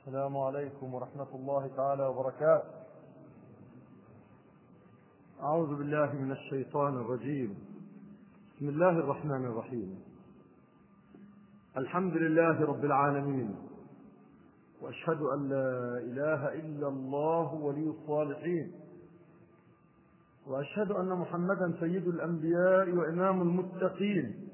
السلام عليكم ورحمة الله تعالى وبركاته أعوذ بالله من الشيطان الرجيم بسم الله الرحمن الرحيم الحمد لله رب العالمين وأشهد أن لا إله إلا الله ولي الصالحين وأشهد أن محمدا سيد الأنبياء وإمام المتقين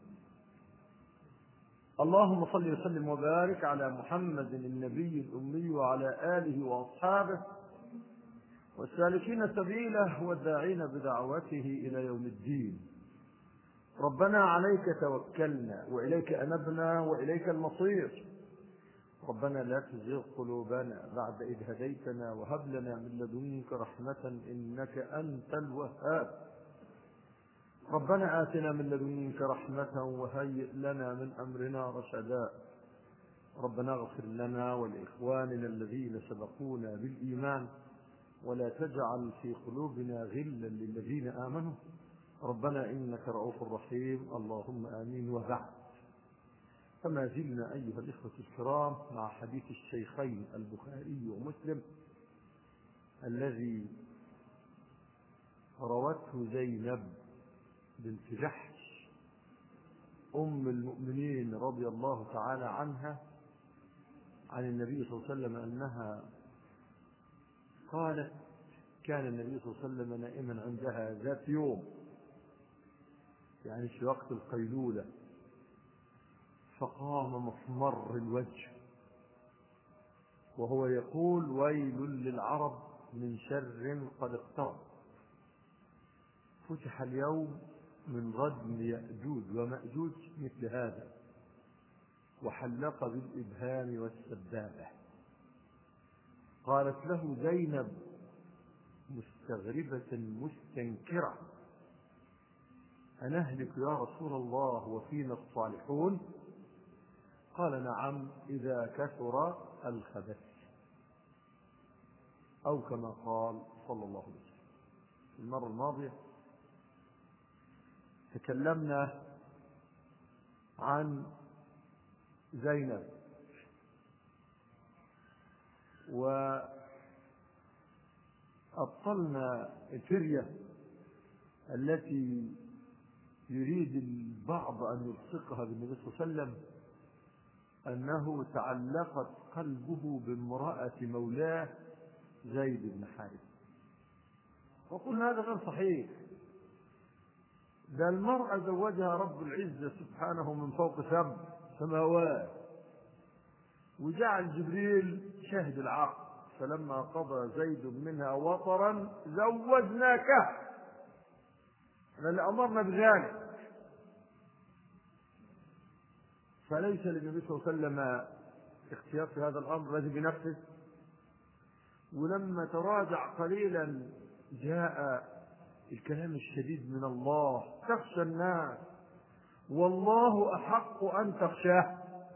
اللهم صل وسلم وبارك على محمد النبي الأمي وعلى آله وأصحابه والسالكين سبيله والداعين بدعوته إلى يوم الدين ربنا عليك توكلنا وإليك أنبنا وإليك المصير ربنا لا تزغ قلوبنا بعد إذ هديتنا وهب لنا من لدنك رحمة إنك أنت الوهاب ربنا آتنا من لدنك رحمة وهيئ لنا من أمرنا رشدا ربنا اغفر لنا ولإخواننا الذين سبقونا بالإيمان ولا تجعل في قلوبنا غلا للذين آمنوا ربنا إنك رؤوف رحيم اللهم آمين وبعد فما زلنا أيها الإخوة الكرام مع حديث الشيخين البخاري ومسلم الذي روته زينب بنت جحش أم المؤمنين رضي الله تعالى عنها عن النبي صلى الله عليه وسلم أنها قالت كان النبي صلى الله عليه وسلم نائما عندها ذات يوم يعني في وقت القيلولة فقام محمر الوجه وهو يقول ويل للعرب من شر قد اقترب فتح اليوم من ردم يأجوج ومأجوج مثل هذا وحلق بالإبهام والسبابة قالت له زينب مستغربة مستنكرة أنهلك يا رسول الله وفينا الصالحون قال نعم إذا كثر الخبث أو كما قال صلى الله عليه وسلم المرة الماضية تكلمنا عن زينب وأبطلنا الفرية التي يريد البعض أن يلصقها بالنبي صلى الله عليه وسلم أنه تعلقت قلبه بامرأة مولاه زيد بن حارث وقلنا هذا غير صحيح ده المرأة زوجها رب العزة سبحانه من فوق سبع سماوات وجعل جبريل شهد العقد فلما قضى زيد منها وطرا زوجناكه احنا اللي امرنا بذلك فليس للنبي صلى الله عليه وسلم اختيار في هذا الامر الذي بنفسه ولما تراجع قليلا جاء الكلام الشديد من الله تخشى الناس والله احق ان تخشاه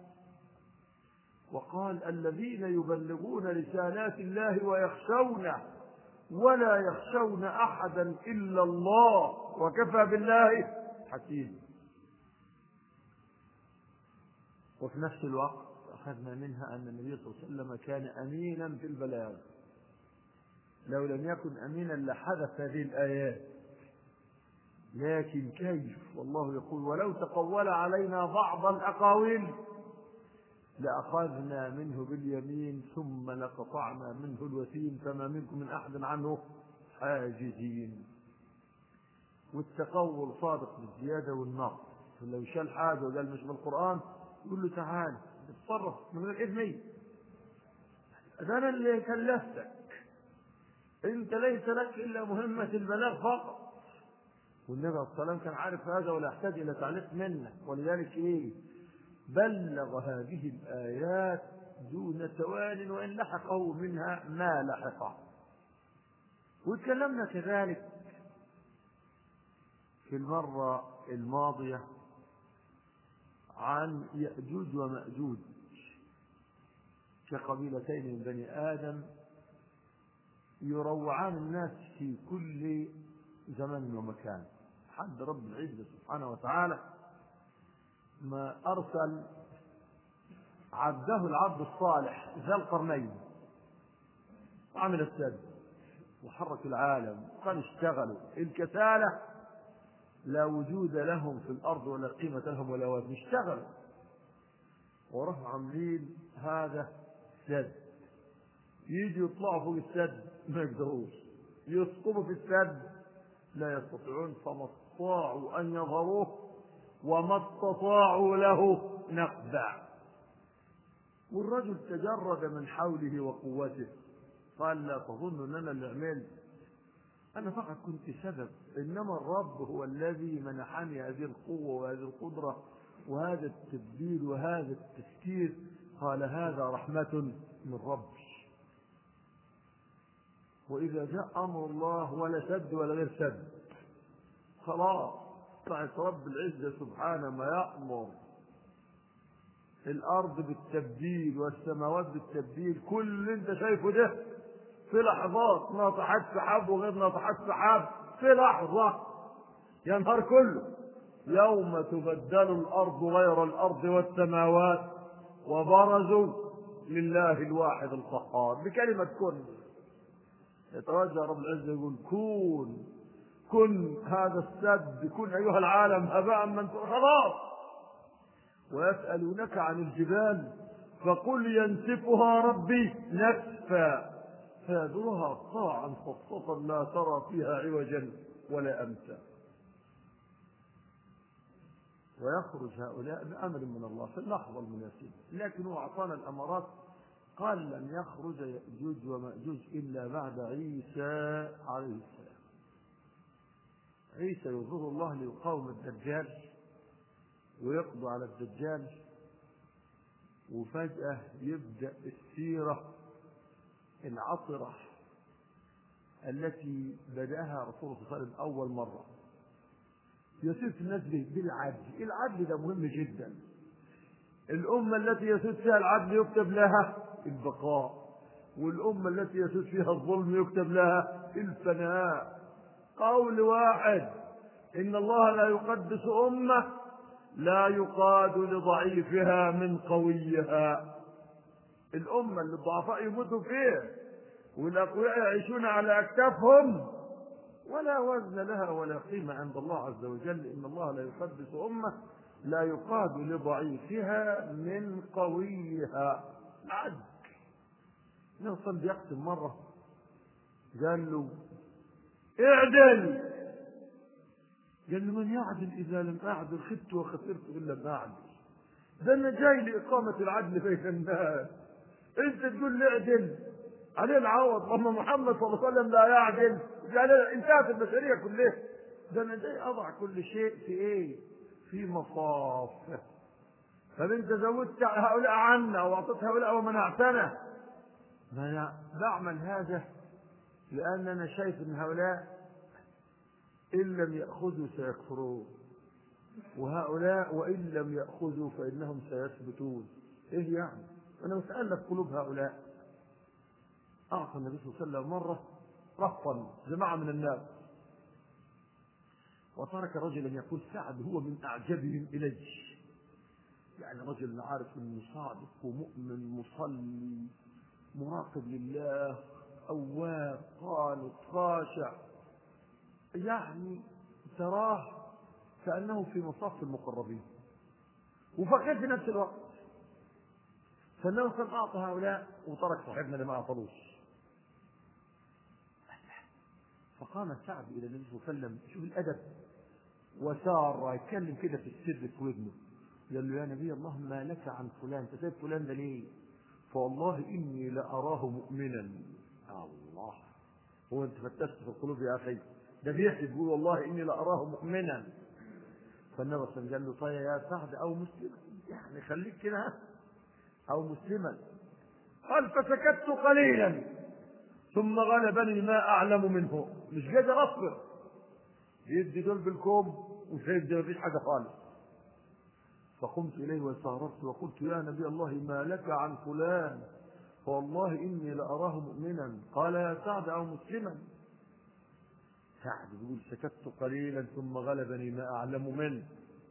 وقال الذين يبلغون رسالات الله ويخشونه ولا يخشون احدا الا الله وكفى بالله حكيما وفي نفس الوقت اخذنا منها ان النبي صلى الله عليه وسلم كان امينا في البلاغ لو لم يكن امينا لحدث هذه الايات لكن كيف والله يقول ولو تقول علينا بعض الاقاويل لأخذنا منه باليمين ثم لقطعنا منه الوثيم فما منكم من أحد عنه حاجزين والتقول صادق بالزيادة والنقص لو شال حاجة وقال مش بالقرآن يقول له تعال اتصرف من غير إذني ده أنا اللي كلفتك أنت ليس لك إلا مهمة البلاغ فقط والنبي صلى الله عليه وسلم كان عارف هذا ولا يحتاج إلى تعليق منه ولذلك إيه بلغ هذه الآيات دون ثوان وإن لحقه منها ما لحقه وتكلمنا كذلك في المرة الماضية عن يأجوج ومأجوج كقبيلتين من بني آدم يروعان الناس في كل زمن ومكان حد رب العزة سبحانه وتعالى ما أرسل عبده العبد الصالح ذا القرنين عمل السد وحرك العالم وكانوا اشتغلوا الكسالة لا وجود لهم في الأرض ولا قيمة لهم ولا وزن اشتغلوا وراحوا عاملين هذا سد يجي يطلعوا فوق السد ما يقدروش يسقطوا في السد لا يستطيعون فما استطاعوا أن يظهروه وما استطاعوا له نقبا والرجل تجرد من حوله وقوته قال لا تظن ان انا اللي عملت انا فقط كنت سبب انما الرب هو الذي منحني هذه القوه وهذه القدره وهذا التدبير وهذا التفكير قال هذا رحمه من ربي واذا جاء امر الله ولا سد ولا غير سد خلاص طلعت رب العزه سبحانه ما يامر الارض بالتبديل والسماوات بالتبديل كل اللي انت شايفه ده في لحظات ناطحات سحاب وغير ناطحات سحاب في لحظة ينهار كله يوم تبدل الأرض غير الأرض والسماوات وبرزوا لله الواحد القهار بكلمة كن يتوجه رب العزة يقول كون كن هذا السد كن أيها العالم هباء من خلاص ويسألونك عن الجبال فقل ينسفها ربي نسفا فيذرها قاعا صفصفا لا ترى فيها عوجا ولا امتا ويخرج هؤلاء بامر من الله في اللحظه المناسبه لكن هو اعطانا الامارات قال لن يخرج ياجوج وماجوج الا بعد عيسى عليه السلام عيسى يظهر الله ليقاوم الدجال ويقضي على الدجال وفجاه يبدا السيره العطرة التي بدأها رسول الله صلى الله عليه وسلم أول مرة يسود الناس بالعدل العدل ده مهم جدا الأمة التي يسود فيها العدل يكتب لها البقاء والأمة التي يسود فيها الظلم يكتب لها الفناء قول واحد إن الله لا يقدس أمة لا يقاد لضعيفها من قويها الأمة اللي الضعفاء يموتوا فيها والأقوياء يعيشون على أكتافهم ولا وزن لها ولا قيمة عند الله عز وجل إن الله لا يقدس أمة لا يقاد لضعيفها من قويها العدل نوصل بيقسم مرة قال له اعدل قال له من يعدل إذا لم أعدل خدت وخسرت إن لم أعدل ده أنا جاي لإقامة العدل بين الناس انت تقول لي اعدل عليه العوض اما محمد صلى الله عليه وسلم لا يعدل قال انتهت البشريه كلها ده انا جاي اضع كل شيء في ايه؟ في مصاف طب انت زودت هؤلاء عنا واعطيت هؤلاء ومنعتنا ما انا بعمل هذا لان انا شايف ان هؤلاء ان لم ياخذوا سيكفرون وهؤلاء وان لم ياخذوا فانهم سيثبتون ايه يعني أنا متألف قلوب هؤلاء أعطى النبي صلى الله عليه وسلم مرة رفضا جماعة من الناس وترك رجلا يقول سعد هو من أعجبهم إلي يعني رجل عارف انه صادق ومؤمن مصلي مراقب لله أواب قانت خاشع يعني تراه كأنه في مصاف المقربين وفقير في نفس الوقت فالنبي صلى الله أعطى هؤلاء وترك صاحبنا اللي ما أعطلوش فقام سعد إلى النبي صلى الله عليه وسلم شوف الأدب وسار يتكلم كده في السر في ودنه قال له يا نبي الله ما لك عن فلان انت سايب فلان ده ليه؟ فوالله اني لاراه مؤمنا الله هو انت فتشت في القلوب يا اخي ده بيحكي بيقول والله اني لاراه مؤمنا فالنبي صلى الله عليه وسلم قال له طيب يا سعد او مسلم يعني خليك كده أو مسلما قال فسكت قليلا ثم غلبني ما أعلم منه مش قادر أصبر يدي دول بالكوم وسيدي ما فيش حاجة خالص فقمت إليه واستغربت وقلت يا نبي الله ما لك عن فلان فوالله إني لأراه مؤمنا قال يا سعد أو مسلما سعد يقول سكت قليلا ثم غلبني ما أعلم منه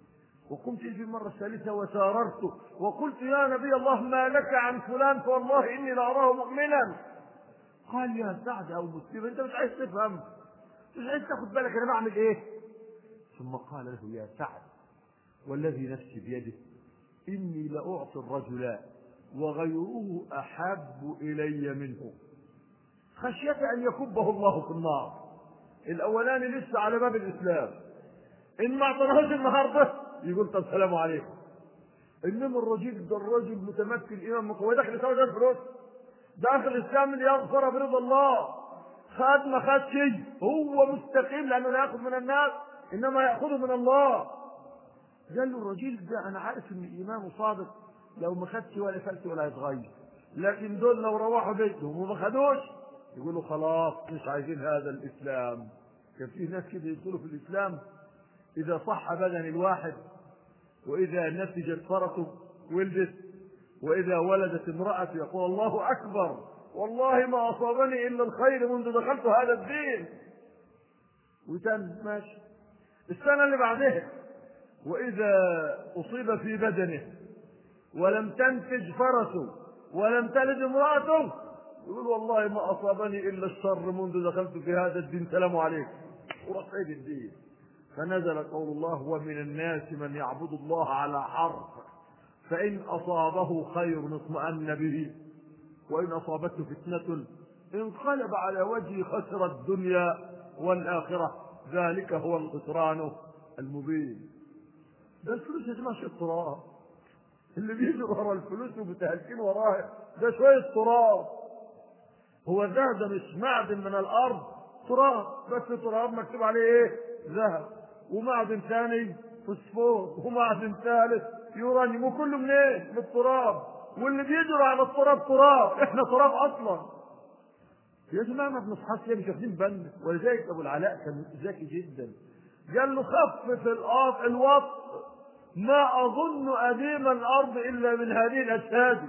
وقمت في المرة الثالثة وساررت وقلت يا نبي الله ما لك عن فلان فوالله إني لأراه مؤمنا قال يا سعد أو مسلم أنت مش عايز تفهم مش عايز تاخد بالك أنا بعمل إيه ثم قال له يا سعد والذي نفسي بيده إني لأعطي الرجل وغيره أحب إلي منه خشية أن يكبه الله في النار الأولاني لسه على باب الإسلام إن ما اعطناهوش النهارده يقول طب السلام عليكم إنما الرجل ده الرجل متمكن إمام هو داخل يسوي ده فلوس داخل الإسلام ليغفر برضا الله خد ما خد شيء هو مستقيم لأنه لا يأخذ من الناس إنما يأخذه من الله قال له الرجل ده أنا عارف إن إيمانه صادق لو ما خدش ولا فلت ولا يتغير لكن دول لو روحوا بيتهم وما خدوش يقولوا خلاص مش عايزين هذا الاسلام كان في ناس كده يدخلوا في الاسلام اذا صح بدن الواحد واذا نتجت فرسه ولدت واذا ولدت امرأة يقول الله اكبر والله ما اصابني الا الخير منذ دخلت هذا الدين وتم ماشي السنة اللي بعدها واذا اصيب في بدنه ولم تنتج فرسه ولم تلد امرأته يقول والله ما أصابني إلا الشر منذ دخلت في هذا الدين سلام عليكم وراح عيد الدين فنزل قول الله ومن الناس من يعبد الله على حرف فإن أصابه خير اطمأن به وإن أصابته فتنة انقلب على وجهه خسر الدنيا والآخرة ذلك هو الخسران المبين ده الفلوس يا جماعة شيء تراب اللي بيجي ورا الفلوس ومتهلكين وراها ده شوية تراب هو الذهب ده مش معدن من الأرض تراب بس تراب مكتوب عليه إيه؟ ذهب ومعدن ثاني فوسفور ومعدن ثالث يورانيوم وكله من إيه؟ من التراب واللي بيجروا على التراب تراب احنا تراب اصلا يا جماعه ما بنصحاش ليه مش واخدين بالنا ولذلك ابو العلاء كان ذكي جدا قال له خفف الأرض الوط ما أظن أديم الأرض إلا من هذه الأجساد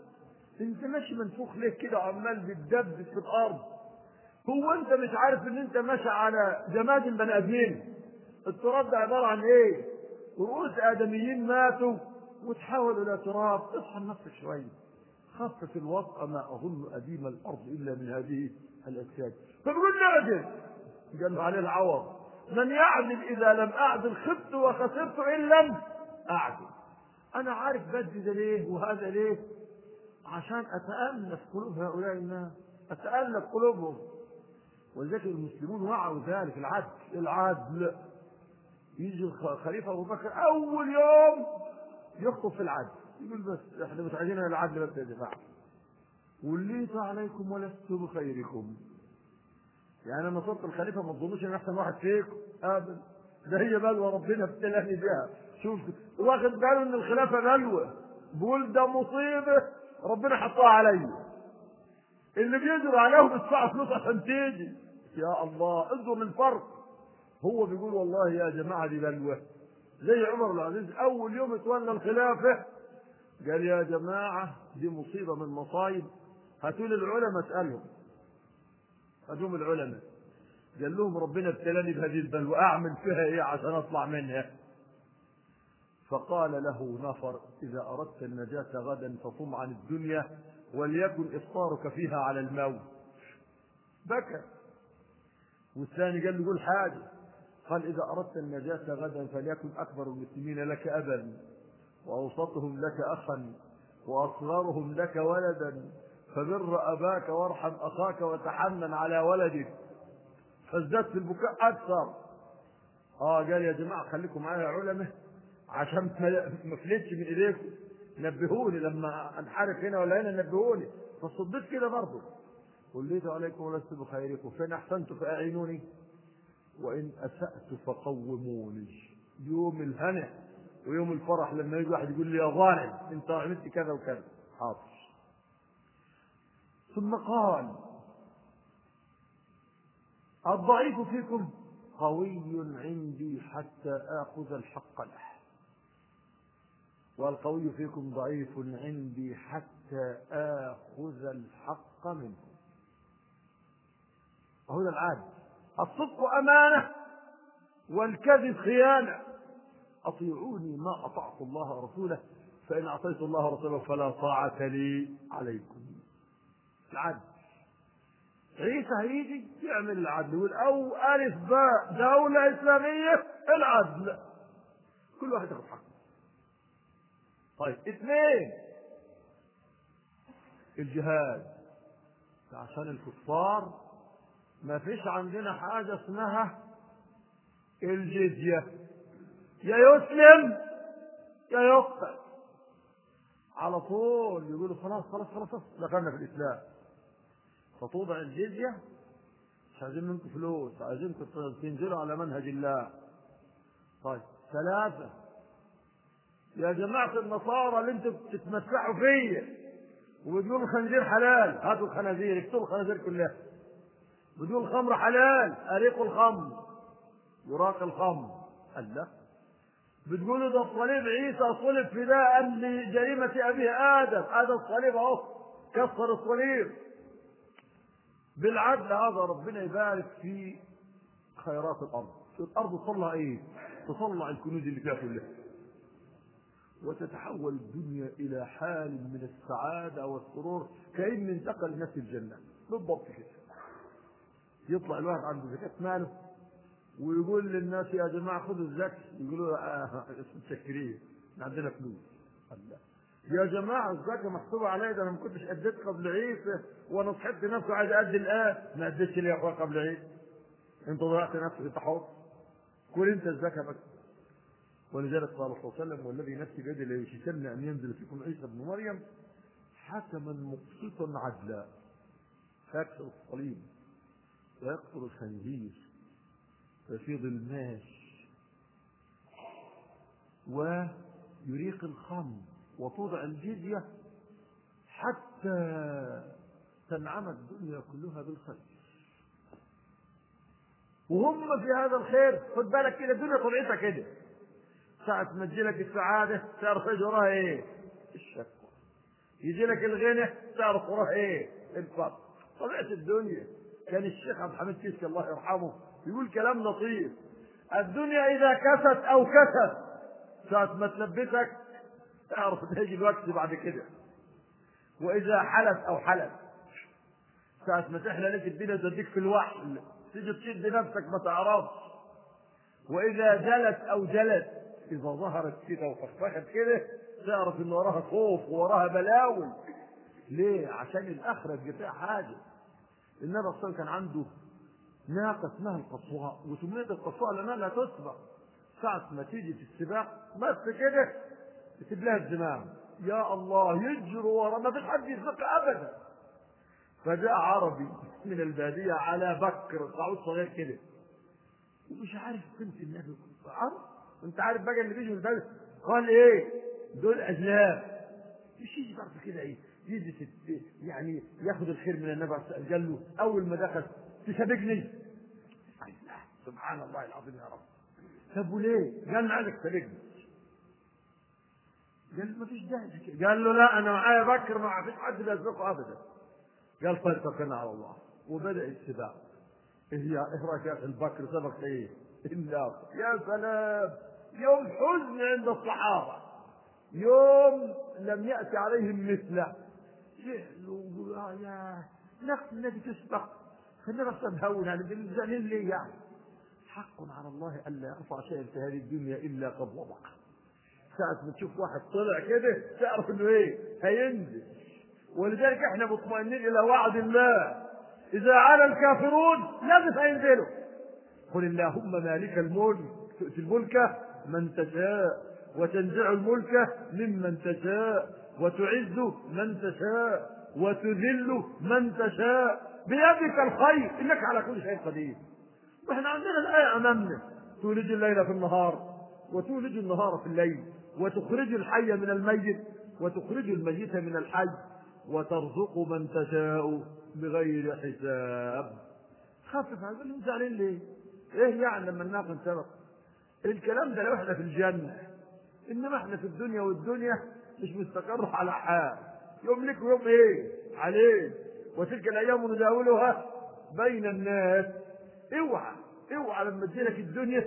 أنت ماشي منفوخ ليه كده وعمال بتدبس في الأرض هو أنت مش عارف إن أنت ماشي على جماد بني آدمين التراب ده عبارة عن إيه؟ رؤوس آدميين ماتوا وتحولوا إلى تراب اصحى لنفسك شوية خفف الوطأ ما أظن أديم الأرض إلا من هذه الأجساد فبيقول نعدل قال له عليه العوض من يعدل إذا لم أعدل خبت وخسرت إن لم أعدل أنا عارف بدي ده ليه وهذا ليه عشان أتألف قلوب هؤلاء الناس أتألف قلوبهم ولذلك المسلمون وعوا ذلك العدل العدل يجي الخليفة أبو بكر أول يوم يخطب في العدل يقول بس احنا مش عايزين العدل بس يا جماعة وليت عليكم ولست بخيركم يعني انا صرت الخليفه ما تظنوش ان احسن واحد فيكم ابدا ده هي بلوى ربنا ابتلاني بها شوف واخد باله ان الخلافه بلوى بيقول ده مصيبه ربنا حطها عليا اللي بيجروا عليهم يدفعوا فلوس عشان تيجي يا الله انظر للفرق هو بيقول والله يا جماعه دي بلوى زي عمر بن العزيز اول يوم اتولى الخلافه قال يا جماعه دي مصيبه من مصايب هاتوا لي العلماء اسالهم هاتوهم العلماء قال لهم ربنا ابتلاني بهذه البلوى اعمل فيها ايه عشان اطلع منها فقال له نفر اذا اردت النجاه غدا فصم عن الدنيا وليكن افطارك فيها على الموت بكى والثاني قال له قول حاجه قال اذا اردت النجاه غدا فليكن اكبر المسلمين لك ابا واوسطهم لك اخا واصغرهم لك ولدا فبر أباك وارحم أخاك وتحنن على ولدك فازددت البكاء أكثر آه قال يا جماعة خليكم معايا علماء عشان ما فلتش من إيديكم نبهوني لما أنحرف هنا ولا هنا نبهوني فصديت كده برضه وليت عليكم ولست بخيركم فإن أحسنت فأعينوني وإن أسأت فقوموني يوم الهنا ويوم الفرح لما يجي واحد يقول لي يا ظالم أنت عملت كذا وكذا حاضر ثم قال الضعيف فيكم قوي عندي حتى آخذ الحق له والقوي فيكم ضعيف عندي حتى آخذ الحق منه هو ده العادل الصدق أمانة والكذب خيانة أطيعوني ما أطعت الله ورسوله فإن أعطيت الله ورسوله فلا طاعة لي عليكم العدل عيسى هيجي يعمل العدل يقول أو ألف باء دولة إسلامية العدل كل واحد ياخد حقه طيب اثنين الجهاد عشان الكفار ما فيش عندنا حاجة اسمها الجزية يا يسلم يا يقتل على طول يقولوا خلاص خلاص خلاص خلاص دخلنا في الإسلام فتوضع الجزية مش عايزين منكم فلوس عايزينكم تنزلوا على منهج الله طيب ثلاثة يا جماعة النصارى اللي انتم بتتمسحوا فيا وبتقولوا الخنزير حلال هاتوا الخنازير اكتبوا الخنازير كلها بتقول الخمر حلال اريقوا الخمر يراق الخمر قال لا بتقولوا ده الصليب عيسى صلب فداء لجريمة أبيه آدم هذا الصليب أهو كسر الصليب بالعدل هذا ربنا يبارك في خيرات الأرض الأرض تصلى إيه؟ تصلى الكنوز اللي فيها كلها وتتحول الدنيا إلى حال من السعادة والسرور كأن انتقل الناس الجنة بالضبط كده يطلع الواحد عنده زكاة ماله ويقول للناس يا جماعة خذوا الزكاة يقولوا له آه متشكرين عندنا فلوس الله يا جماعة الزكاة محسوبة عليا ده أنا ما كنتش أديت قبل عيسى وأنا صحبت نفسي عايز أدي الآن ما أديتش ليه يا أخويا قبل عيسى أنت ضيعت نفسك أنت حر كل أنت الزكاة بس ولذلك قال صلى الله عليه وسلم والذي نفسي بيده ليشتن أن ينزل فيكم عيسى ابن مريم حكما مقسطا عدلا فيكسر الصليب ويقتل الخنزير ويفيض الماش ويريق الخمر وتوضع الجزية حتى تنعم الدنيا كلها بالخير وهم في هذا الخير خد بالك كده الدنيا طبيعتها كده ساعة ما تجيلك السعادة تعرف ايش وراها ايه؟ الشكوى يجي لك الغنى تعرف وراها ايه؟ الفقر طبيعة الدنيا كان الشيخ عبد الحميد كيسك الله يرحمه يقول كلام لطيف الدنيا إذا كست أو كست ساعة ما تلبسك تعرف تيجي الوقت بعد كده وإذا حلت أو حلت ساعة ما تحلى لك الدنيا تديك في الوحل تيجي تشد نفسك ما تعرفش وإذا جلت أو جلت إذا ظهرت كده وفخفخت كده تعرف إن وراها خوف ووراها بلاوي ليه؟ عشان الآخرة فيها حاجة النبي صلى الله عليه وسلم كان عنده ناقة اسمها القصواء وسميت القصواء لأنها لا تسبق ساعة ما تيجي في السباق بس كده تسيب لها الزمام يا الله يجروا ورا ما فيش حد يسبقها أبدا فجاء عربي من البادية على بكر صعود صغير كده ومش عارف قيمة النبي عرب انت عارف بقى اللي بيجي من البلد قال ايه دول اجلاب مش يجي بعد كده ايه يجي يعني ياخد الخير من النبي قال له اول ما دخل تسابقني سبحان الله العظيم يا رب طب وليه؟ قال انا عايزك تسابقني قال ما فيش داعي قال له لا انا معايا بكر ما فيش حد بيسبقه ابدا قال طيب توكلنا على الله وبدا السباق ايه يا ايه رايك يا اخي البكر سبق ايه؟ النار يا سلام يوم حزن عند الصحابه يوم لم ياتي عليهم مثله زعلوا يا نفس الذي تسبق خلينا بس نهون يعني زعلين ليه يعني حق على الله الا يرفع شيئا في هذه الدنيا الا قد وضع ساعة ما تشوف واحد طلع كده تعرف انه ايه هينزل ولذلك احنا مطمئنين الى وعد الله اذا على الكافرون لازم هينزلوا قل اللهم مالك الملك تؤتي الملك من تشاء وتنزع الملك ممن تشاء وتعز من تشاء وتذل من تشاء بيدك الخير انك على كل شيء قدير واحنا عندنا الايه امامنا تولج الليل في النهار وتولج النهار في الليل وتخرج الحي من الميت وتخرج الميت من الحي وترزق من تشاء بغير حساب خفف هذا اللي زعلان ليه؟ ايه يعني لما الناقه انسبق؟ الكلام ده لو احنا في الجنه انما احنا في الدنيا والدنيا مش مستقر على حال يوم لك ويوم ايه؟ عليه وتلك الايام نداولها بين الناس اوعى اوعى لما تجيلك الدنيا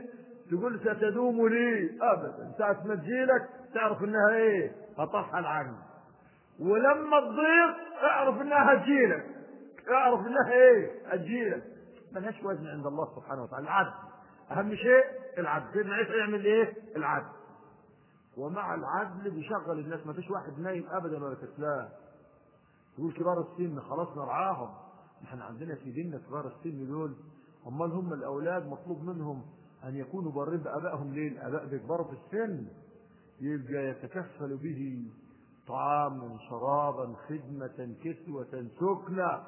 تقول ستدوم لي ابدا ساعة ما تجيلك تعرف انها ايه هترحل عني ولما تضيق اعرف انها هتجيلك اعرف انها ايه هتجيلك ملهاش وزن عند الله سبحانه وتعالى العدل اهم شيء العدل سيدنا عيسى يعمل ايه العدل ومع العدل بيشغل الناس ما فيش واحد نايم ابدا ولا كسلان يقول كبار السن خلاص نرعاهم احنا عندنا في ديننا كبار السن دول امال هم الاولاد مطلوب منهم ان يكونوا بارين بابائهم ليه الاباء بيكبروا في السن يبقى يتكفل به طعاما شرابا خدمة كسوة سكنة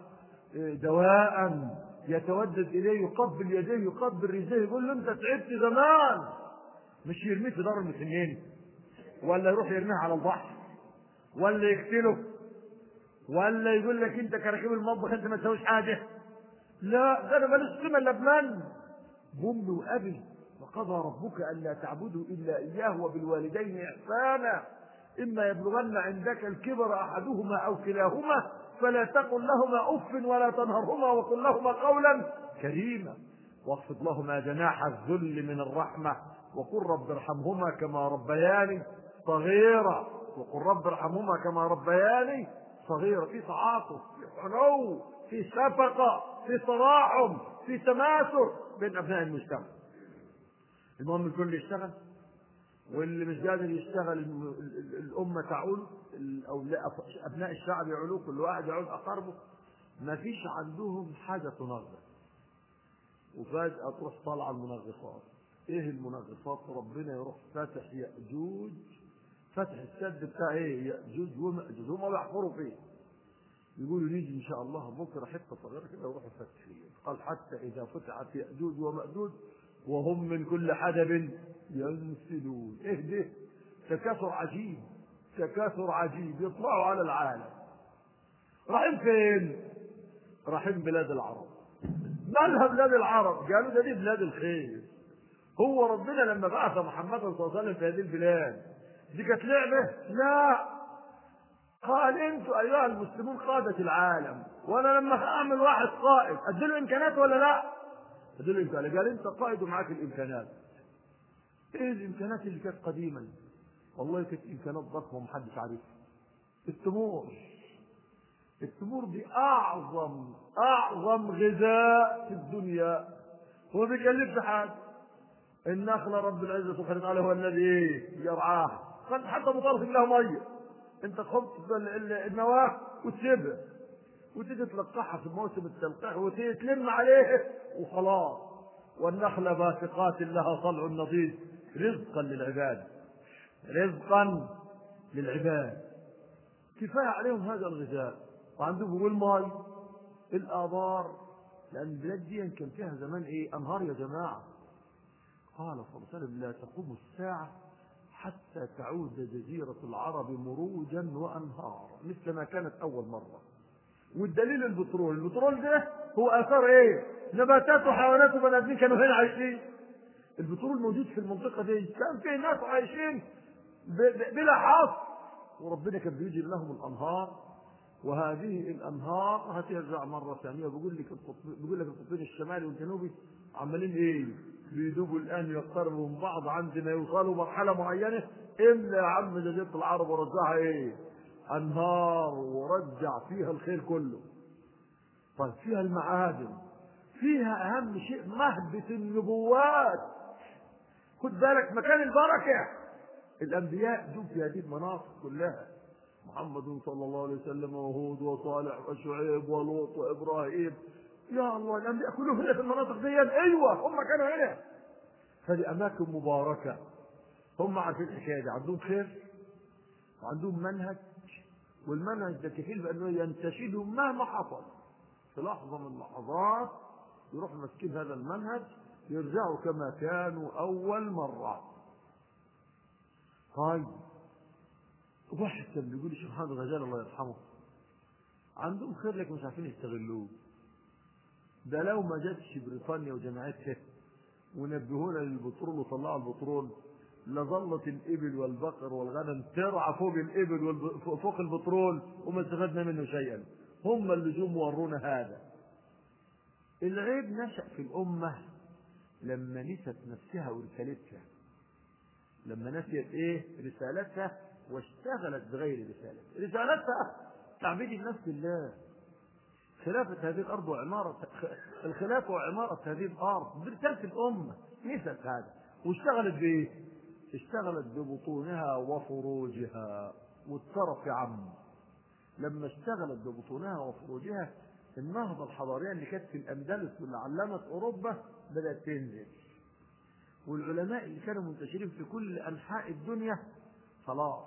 دواء يتودد إليه يقبل يديه يقبل رجليه يقول له أنت تعبت زمان مش يرميه في دار المسنين ولا يروح يرميه على البحر ولا يقتله ولا يقول لك أنت كراكيب المطبخ أنت ما تسويش حاجة لا ده أنا ماليش قيمة إلا بمن بأمي وأبي وقضى ربك ألا تعبدوا إلا إياه وبالوالدين إحسانا إما يبلغن عندك الكبر أحدهما أو كلاهما فلا تقل لهما أف ولا تنهرهما وقل لهما قولا كريما واخفض لهما جناح الذل من الرحمة وقل رب ارحمهما كما ربياني صغيرا وقل رب ارحمهما كما ربياني صغيرا في تعاطف في حنو في شفقة في تراحم في تماثل بين أبناء المجتمع المهم الكل يشتغل واللي مش قادر يشتغل الأمة تعول أو أبناء الشعب يعولوه كل واحد يعول أقاربه ما فيش عندهم حاجة تنغص وفجأة تروح طالعة المنغصات إيه المنغصات ربنا يروح فاتح يأجوج فتح السد بتاع إيه يأجوج ومأجوج هم بيحفروا فيه يقولوا نيجي إن شاء الله بكرة حتة صغيرة كده ويروحوا فاتحين قال حتى إذا فتحت يأجوج ومأجوج وهم من كل حدب ينسلون ايه ده تكاثر عجيب تكاثر عجيب يطلعوا على العالم رايحين فين رايحين بلاد العرب مالها بلاد العرب قالوا ده دي بلاد الخير هو ربنا لما بعث محمد صلى الله عليه وسلم في هذه البلاد دي كانت لعبه لا قال انتوا ايها المسلمون قادة العالم وانا لما اعمل واحد قائد اديله امكانات ولا لا اديله امكانات قال انت قائد ومعاك الامكانات ايه الامكانات اللي كانت قديما والله كانت امكانات ضخمه ومحدش عارفها التمور التمور دي اعظم اعظم غذاء في الدنيا هو بيكلفش حاجه النخله رب العزه سبحانه وتعالى هو الذي ايه يرعاها قد حتى مطالب له ميه انت تحط النواه وتسيبها وتيجي تلقحها في موسم التلقيح وتيجي تلم عليه وخلاص والنخل باسقات لها طلع نضيد رزقا للعباد رزقا للعباد كفاية عليهم هذا الغذاء وعندهم والماء الآبار لأن البلاد دي كان فيها زمان إيه أنهار يا جماعة قال صلى الله عليه وسلم لا تقوم الساعة حتى تعود جزيرة العرب مروجا وأنهارا مثل ما كانت أول مرة والدليل البترول البترول ده هو اثار ايه نباتات وحيوانات وبني ادمين كانوا هنا عايشين البترول موجود في المنطقه دي كان في ناس عايشين بلا حصر وربنا كان بيجري لهم الانهار وهذه الانهار هترجع مره ثانيه بيقول لك بيقول لك القطبين الشمالي والجنوبي عمالين ايه بيدوبوا الان يقتربوا من بعض عندما يوصلوا مرحله معينه املى يا عم جزيره العرب ورجعها ايه انهار ورجع فيها الخير كله طيب فيها المعادن فيها اهم شيء مهبة النبوات خد بالك مكان البركة الانبياء دول في هذه المناطق كلها محمد صلى الله عليه وسلم وهود وصالح وشعيب ولوط وابراهيم يا الله الانبياء كلهم هنا في المناطق دي ايوه هم كانوا هنا هذه اماكن مباركه هم عارفين الحكايه دي عندهم خير وعندهم منهج والمنهج ده كفيل بانه ينتشلهم مهما حصل في لحظه من اللحظات يروح ماسكين هذا المنهج يرجعوا كما كانوا اول مره طيب واحد كان بيقول الشيخ محمد الغزالي الله يرحمه عندهم خير لكن مش عارفين يستغلوه ده لو ما جاتش بريطانيا وجماعتها ونبهونا للبترول وطلعوا البترول لظلت الإبل والبقر والغنم ترعى فوق الإبل والب... فوق البترول وما استفدنا منه شيئا هم اللي جم ورونا هذا العيب نشأ في الأمة لما نست نفسها ورسالتها لما نسيت ايه رسالتها واشتغلت بغير رسالة رسالتها تعبيد الناس لله خلافة هذه الأرض وعمارة الخلافة وعمارة هذه الأرض برسالة الأمة نسيت هذا واشتغلت بإيه؟ اشتغلت ببطونها وفروجها والطرف عم لما اشتغلت ببطونها وفروجها النهضة الحضارية اللي كانت في الأندلس واللي علمت أوروبا بدأت تنزل والعلماء اللي كانوا منتشرين في كل أنحاء الدنيا خلاص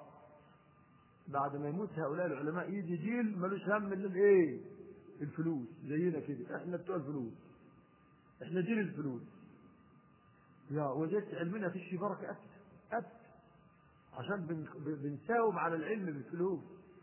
بعد ما يموت هؤلاء العلماء يجي جيل ملوش هم الا الايه؟ الفلوس زينا كده احنا بتوع الفلوس احنا جيل الفلوس يا وجدت علمنا فيش بركه ابدا ابدا عشان بن- بنساوم على العلم بالفلوس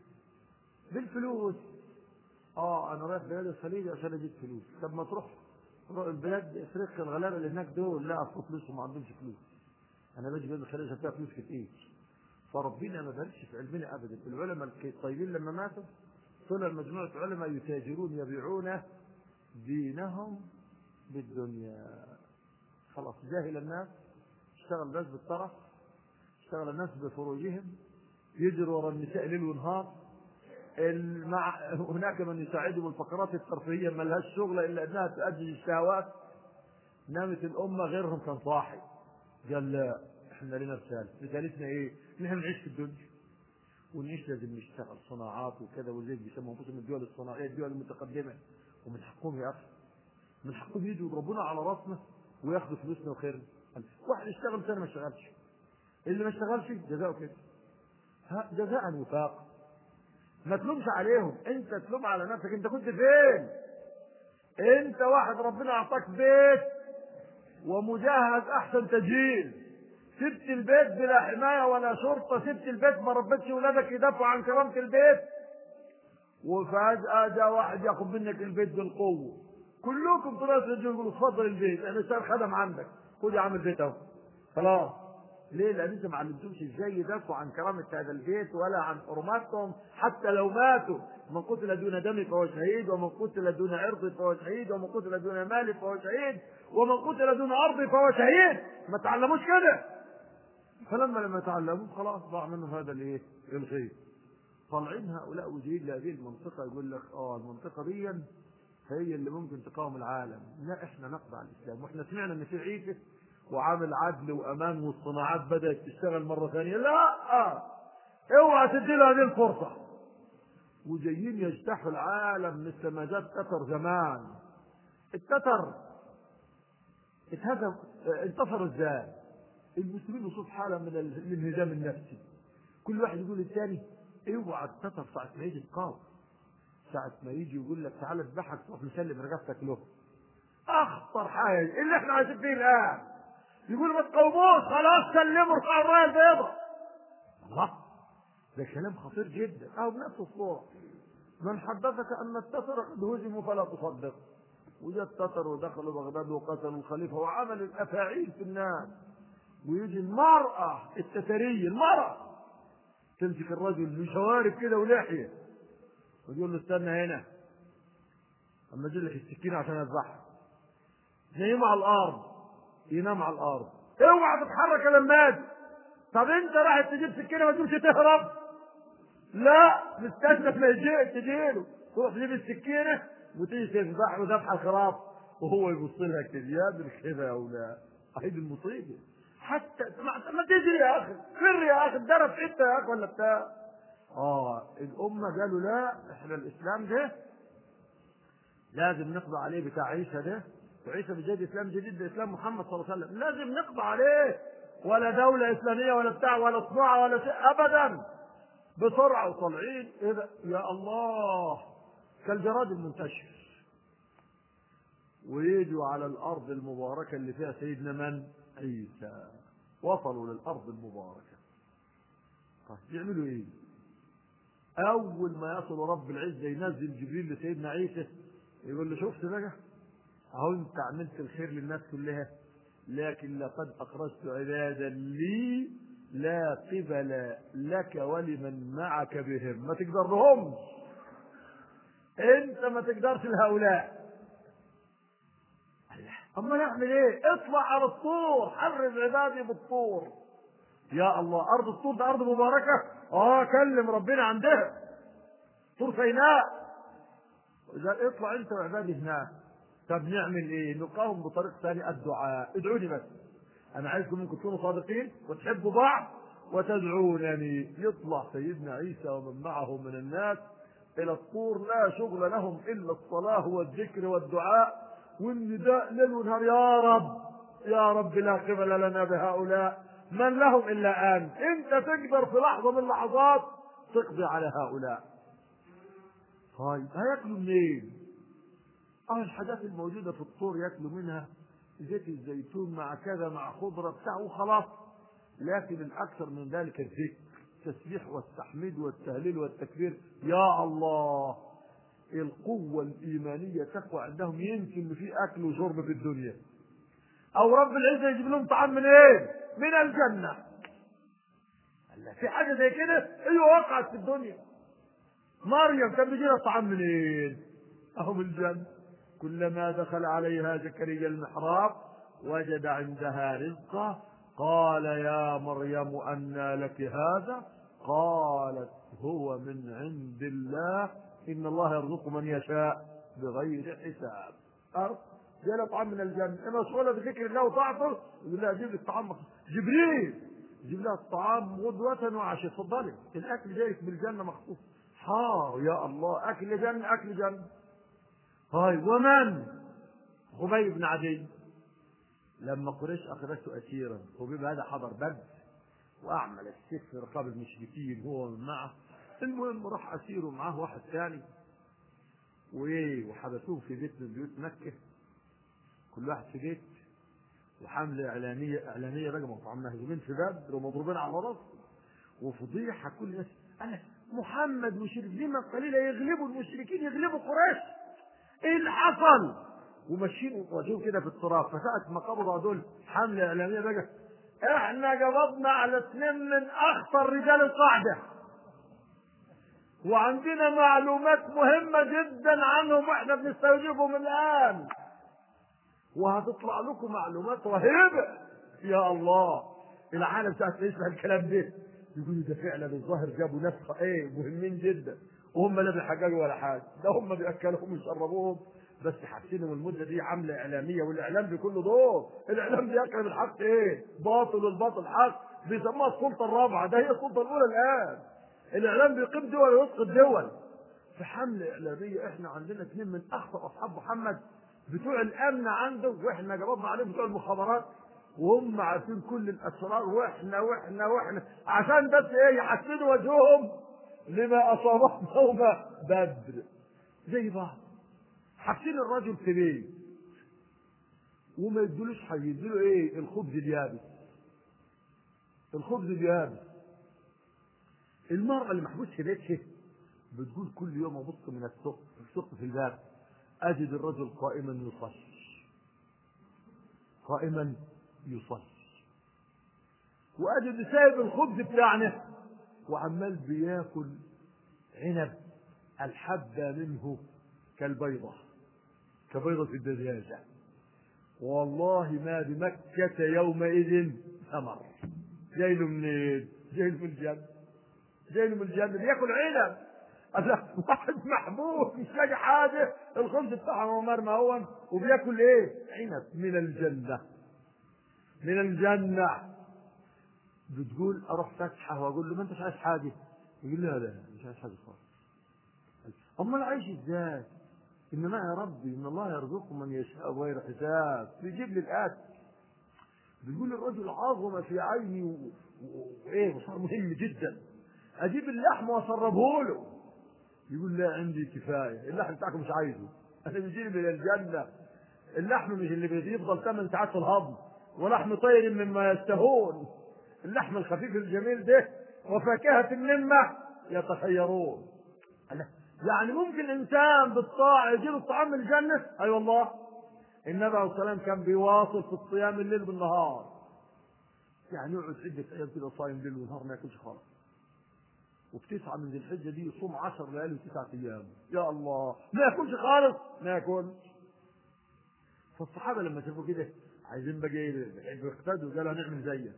بالفلوس اه انا رايح بلاد الخليج عشان اجيب فلوس طب ما تروح روح البلاد افريقيا الغلابه اللي هناك دول لا اصل فلوس وما عندهمش فلوس انا باجي بلاد الخليج عشان فيها فلوس كتير فربنا ما باركش في علمنا ابدا العلماء الطيبين لما ماتوا طلع مجموعه علماء يتاجرون يبيعون دينهم بالدنيا خلاص جاهل الناس اشتغل الناس بالطرف اشتغل الناس بفروجهم يجروا ورا النساء ليل ونهار المع... هناك من يساعدهم الفقرات الترفيهيه ما لهاش شغله الا انها تؤدي الشهوات نامت الامه غيرهم كان صاحي قال لا احنا لنا رساله رسالتنا ايه؟ نحن نعيش في الدنيا ونعيش لازم نشتغل صناعات وكذا وزي بيسموها انفسهم الدول الصناعيه الدول المتقدمه ومن حقهم يا اخي من حقهم يجوا يضربونا على راسنا وياخدوا فلوسنا وخيرنا واحد يشتغل سنه ما اشتغلش اللي ما اشتغلش جزاؤه كده ها جزاء وفاق ما تلومش عليهم انت تلوم على نفسك انت كنت فين انت واحد ربنا اعطاك بيت ومجهز احسن تجهيز سبت البيت بلا حمايه ولا شرطه سبت البيت ما ربيتش ولادك يدافعوا عن كرامه البيت وفجاه جاء واحد ياخذ منك البيت بالقوه كلكم طلعتوا تجوا يقولوا اتفضل البيت انا صار خدم عندك خد يا عم البيت اهو خلاص ليه؟ لأن أنت ما علمتهمش إزاي يدافعوا عن كرامة هذا البيت ولا عن حرماتهم حتى لو ماتوا، من قتل دون دم فهو شهيد، ومن قتل دون عرض فهو شهيد، ومن قتل دون مال فهو شهيد، ومن قتل دون أرض فهو شهيد، ما تعلموش كده. فلما لما تعلموا خلاص ضاع منهم هذا الإيه؟ الخير. طالعين هؤلاء وجايين لهذه المنطقة يقول لك اه المنطقة دي هي اللي ممكن تقاوم العالم، لا احنا نقضي على الإسلام، واحنا سمعنا إن في عيسى وعامل عدل وامان والصناعات بدات تشتغل مره ثانيه لا اوعى تدي له هذه الفرصه وجايين يجتاحوا العالم مثل ما جاء التتر زمان التتر اتهزم انتصروا ازاي المسلمين وصوف حاله من ال- الانهزام النفسي كل واحد يقول للثاني اوعى التتر ساعه ما يجي القاضي ساعه ما يجي يقول لك تعالى اذبحك تروح مسلم رقبتك له اخطر حاجه اللي احنا عايشين فيه الان يقول ما تقاوموش خلاص سلموا ارفعوا الرايه البيضاء الله ده كلام خطير جدا اهو بنفس الصوره من حدثك ان التتر قد هزموا فلا تصدق وجاء التتر ودخلوا بغداد وقتلوا الخليفه وعملوا الافاعيل في الناس ويجي المراه التتريه المراه تمسك الرجل بشوارب كده ولحيه وتقول له استنى هنا اما اجيب لك السكينه عشان اذبحها نايم على الارض ينام على الارض اوعى تتحرك يا لماد طب انت رايح تجيب سكينه ما تقولش تهرب لا مستنى ما يجي تجيله تروح تجيب السكينه وتيجي تذبح وذبح الخراف وهو يبص لها كده يا ابن كده يا اولاد هيدي المصيبه حتى ما, ما تجري يا اخي فر يا اخي اتضرب حته يا اخي ولا بتاع اه الامه قالوا لا احنا الاسلام ده لازم نقضي عليه بتاع عيسى ده وعيسى بجد اسلام جديد باسلام محمد صلى الله عليه وسلم لازم نقضي عليه ولا دولة إسلامية ولا بتاع ولا صناعة ولا شيء أبدا بسرعة وطالعين إيه ده؟ يا الله كالجراد المنتشر ويجوا على الأرض المباركة اللي فيها سيدنا من؟ عيسى وصلوا للأرض المباركة طيب يعملوا إيه؟ أول ما يصل رب العزة ينزل جبريل لسيدنا عيسى يقول له شفت بقى اهو انت عملت الخير للناس كلها لكن لقد اخرجت عبادا لي لا قبل لك ولمن معك بهم ما تقدر لهمش انت ما تقدرش لهؤلاء اما نعمل ايه اطلع على الطور حرز عبادي بالطور يا الله ارض الطور ده ارض مباركه اه كلم ربنا عندها طور سيناء اذا اطلع انت وعبادي هناك طب نعمل ايه نقاوم بطريق ثاني الدعاء ادعوني بس انا عايزكم منكم تكونوا صادقين وتحبوا بعض وتدعونني يطلع سيدنا عيسى ومن معه من الناس الى الطور لا شغل لهم الا الصلاه والذكر والدعاء والنداء ليل ونهار يا رب يا رب لا قبل لنا بهؤلاء من لهم الا انت انت تقدر في لحظه من اللحظات تقضي على هؤلاء طيب هياكلوا منين؟ اه الحاجات الموجوده في الطور ياكلوا منها زيت الزيتون مع كذا مع خضره بتاع وخلاص لكن الاكثر من ذلك الذكر التسبيح والتحميد والتهليل والتكبير يا الله القوة الإيمانية تقوى عندهم يمكن في أكل وشرب في الدنيا أو رب العزة يجيب لهم طعام من إيه؟ من الجنة الله في حاجة زي كده أيوة وقعت في الدنيا مريم كان بيجي لها طعام منين؟ أهو من الجنة كلما دخل عليها زكريا المحراب وجد عندها رزقا قال يا مريم أنى لك هذا قالت هو من عند الله إن الله يرزق من يشاء بغير حساب أرض جاء طعام من الجنة مشغولة بذكر الله وطاعته يقول لها جيب لي الطعام جبريل جيب لها الطعام غدوة وعشاء اتفضلي الأكل جايك من الجنة مخصوص حار يا الله أكل جنة أكل جنة هاي ومن خبيب بن عدي لما قريش أخذته أسيرا خبيب هذا حضر بدر وأعمل السيف في رقاب المشركين هو من معه المهم راح أسير ومعاه واحد ثاني وإيه وحبسوه في بيت من بيوت مكة كل واحد في بيت وحملة إعلانية إعلانية بقى مطعم مهزومين في بدر ومضروبين على راسه وفضيحة كل الناس أنا محمد مشرك لما قليلة يغلبوا المشركين يغلبوا قريش إيه اللي حصل؟ وماشيين واقفين كده في التراب فساعة ما قبضوا دول حملة إعلامية بقى احنا قبضنا على اثنين من أخطر رجال القاعدة وعندنا معلومات مهمة جدا عنهم واحنا بنستوجبهم الآن وهتطلع لكم معلومات رهيبة يا الله العالم ساعة يسمع الكلام ده يقولوا ده فعلا الظاهر جابوا ناس ايه مهمين جدا وهم لا بيحججوا ولا حاجة ده هم بيأكلوهم ويشربوهم بس حاسينهم المدة دي عاملة إعلامية والإعلام بكل دور الإعلام بيكرم الحق إيه باطل والباطل حق بيسموها السلطة الرابعة ده هي السلطة الأولى الآن الإعلام بيقيم دول ويسقط دول في حملة إعلامية إحنا عندنا اثنين من أخطر أصحاب محمد بتوع الأمن عنده وإحنا جربنا عليهم بتوع المخابرات وهم عارفين كل الأسرار وإحنا وإحنا وإحنا عشان بس إيه يحسنوا وجههم لما أصابهم يوم بدر زي بعض حابسين الرجل في بيت وما يدلوش حاجه يديله ايه الخبز اليابس الخبز اليابس المرأة اللي محبوس في بيتها بتقول كل يوم ابص من السوق السوق في الباب اجد الرجل قائما يصلي قائما يصلي واجد سايب الخبز بتاعنا وعمال بياكل عنب الحبة منه كالبيضة كبيضة الدجاجة والله ما بمكة يومئذ ثمر جاي له منين؟ جاي له من الجنة جاي له من الجنة بياكل عنب واحد محبوس مش لاقي حاجة الخبز بتاعه مرمى هون وبياكل ايه؟ عنب من الجنة من الجنة بتقول اروح فاتحة واقول له ما انتش عايز حاجة يقول لي لا مش عايز حاجة خالص امال عايش ازاي؟ انما يا ربي ان الله يرزق من يشاء غير حساب بيجيب لي الاكل بيقول الرجل عظم في عيني وايه وصار مهم جدا اجيب اللحم واسربه له يقول لا عندي كفايه اللحم بتاعكم مش عايزه انا بيجي من الجنه اللحم مش اللي بيفضل 8 ساعات في الهضم ولحم طير مما يشتهون اللحم الخفيف الجميل ده وفاكهه مما يتخيرون يعني ممكن انسان بالطاعه يجيب الطعام من الجنه اي أيوة والله النبي عليه الصلاه والسلام كان بيواصل في الصيام الليل بالنهار يعني يقعد عده ايام كده صايم ليل ونهار ما ياكلش خالص وبتسعة من ذي الحجة دي يصوم عشر ليالي وتسعة أيام يا الله ما ياكلش خالص ما ياكلش فالصحابة لما شافوا كده عايزين بقى يقتدوا قالوا هنعمل زيه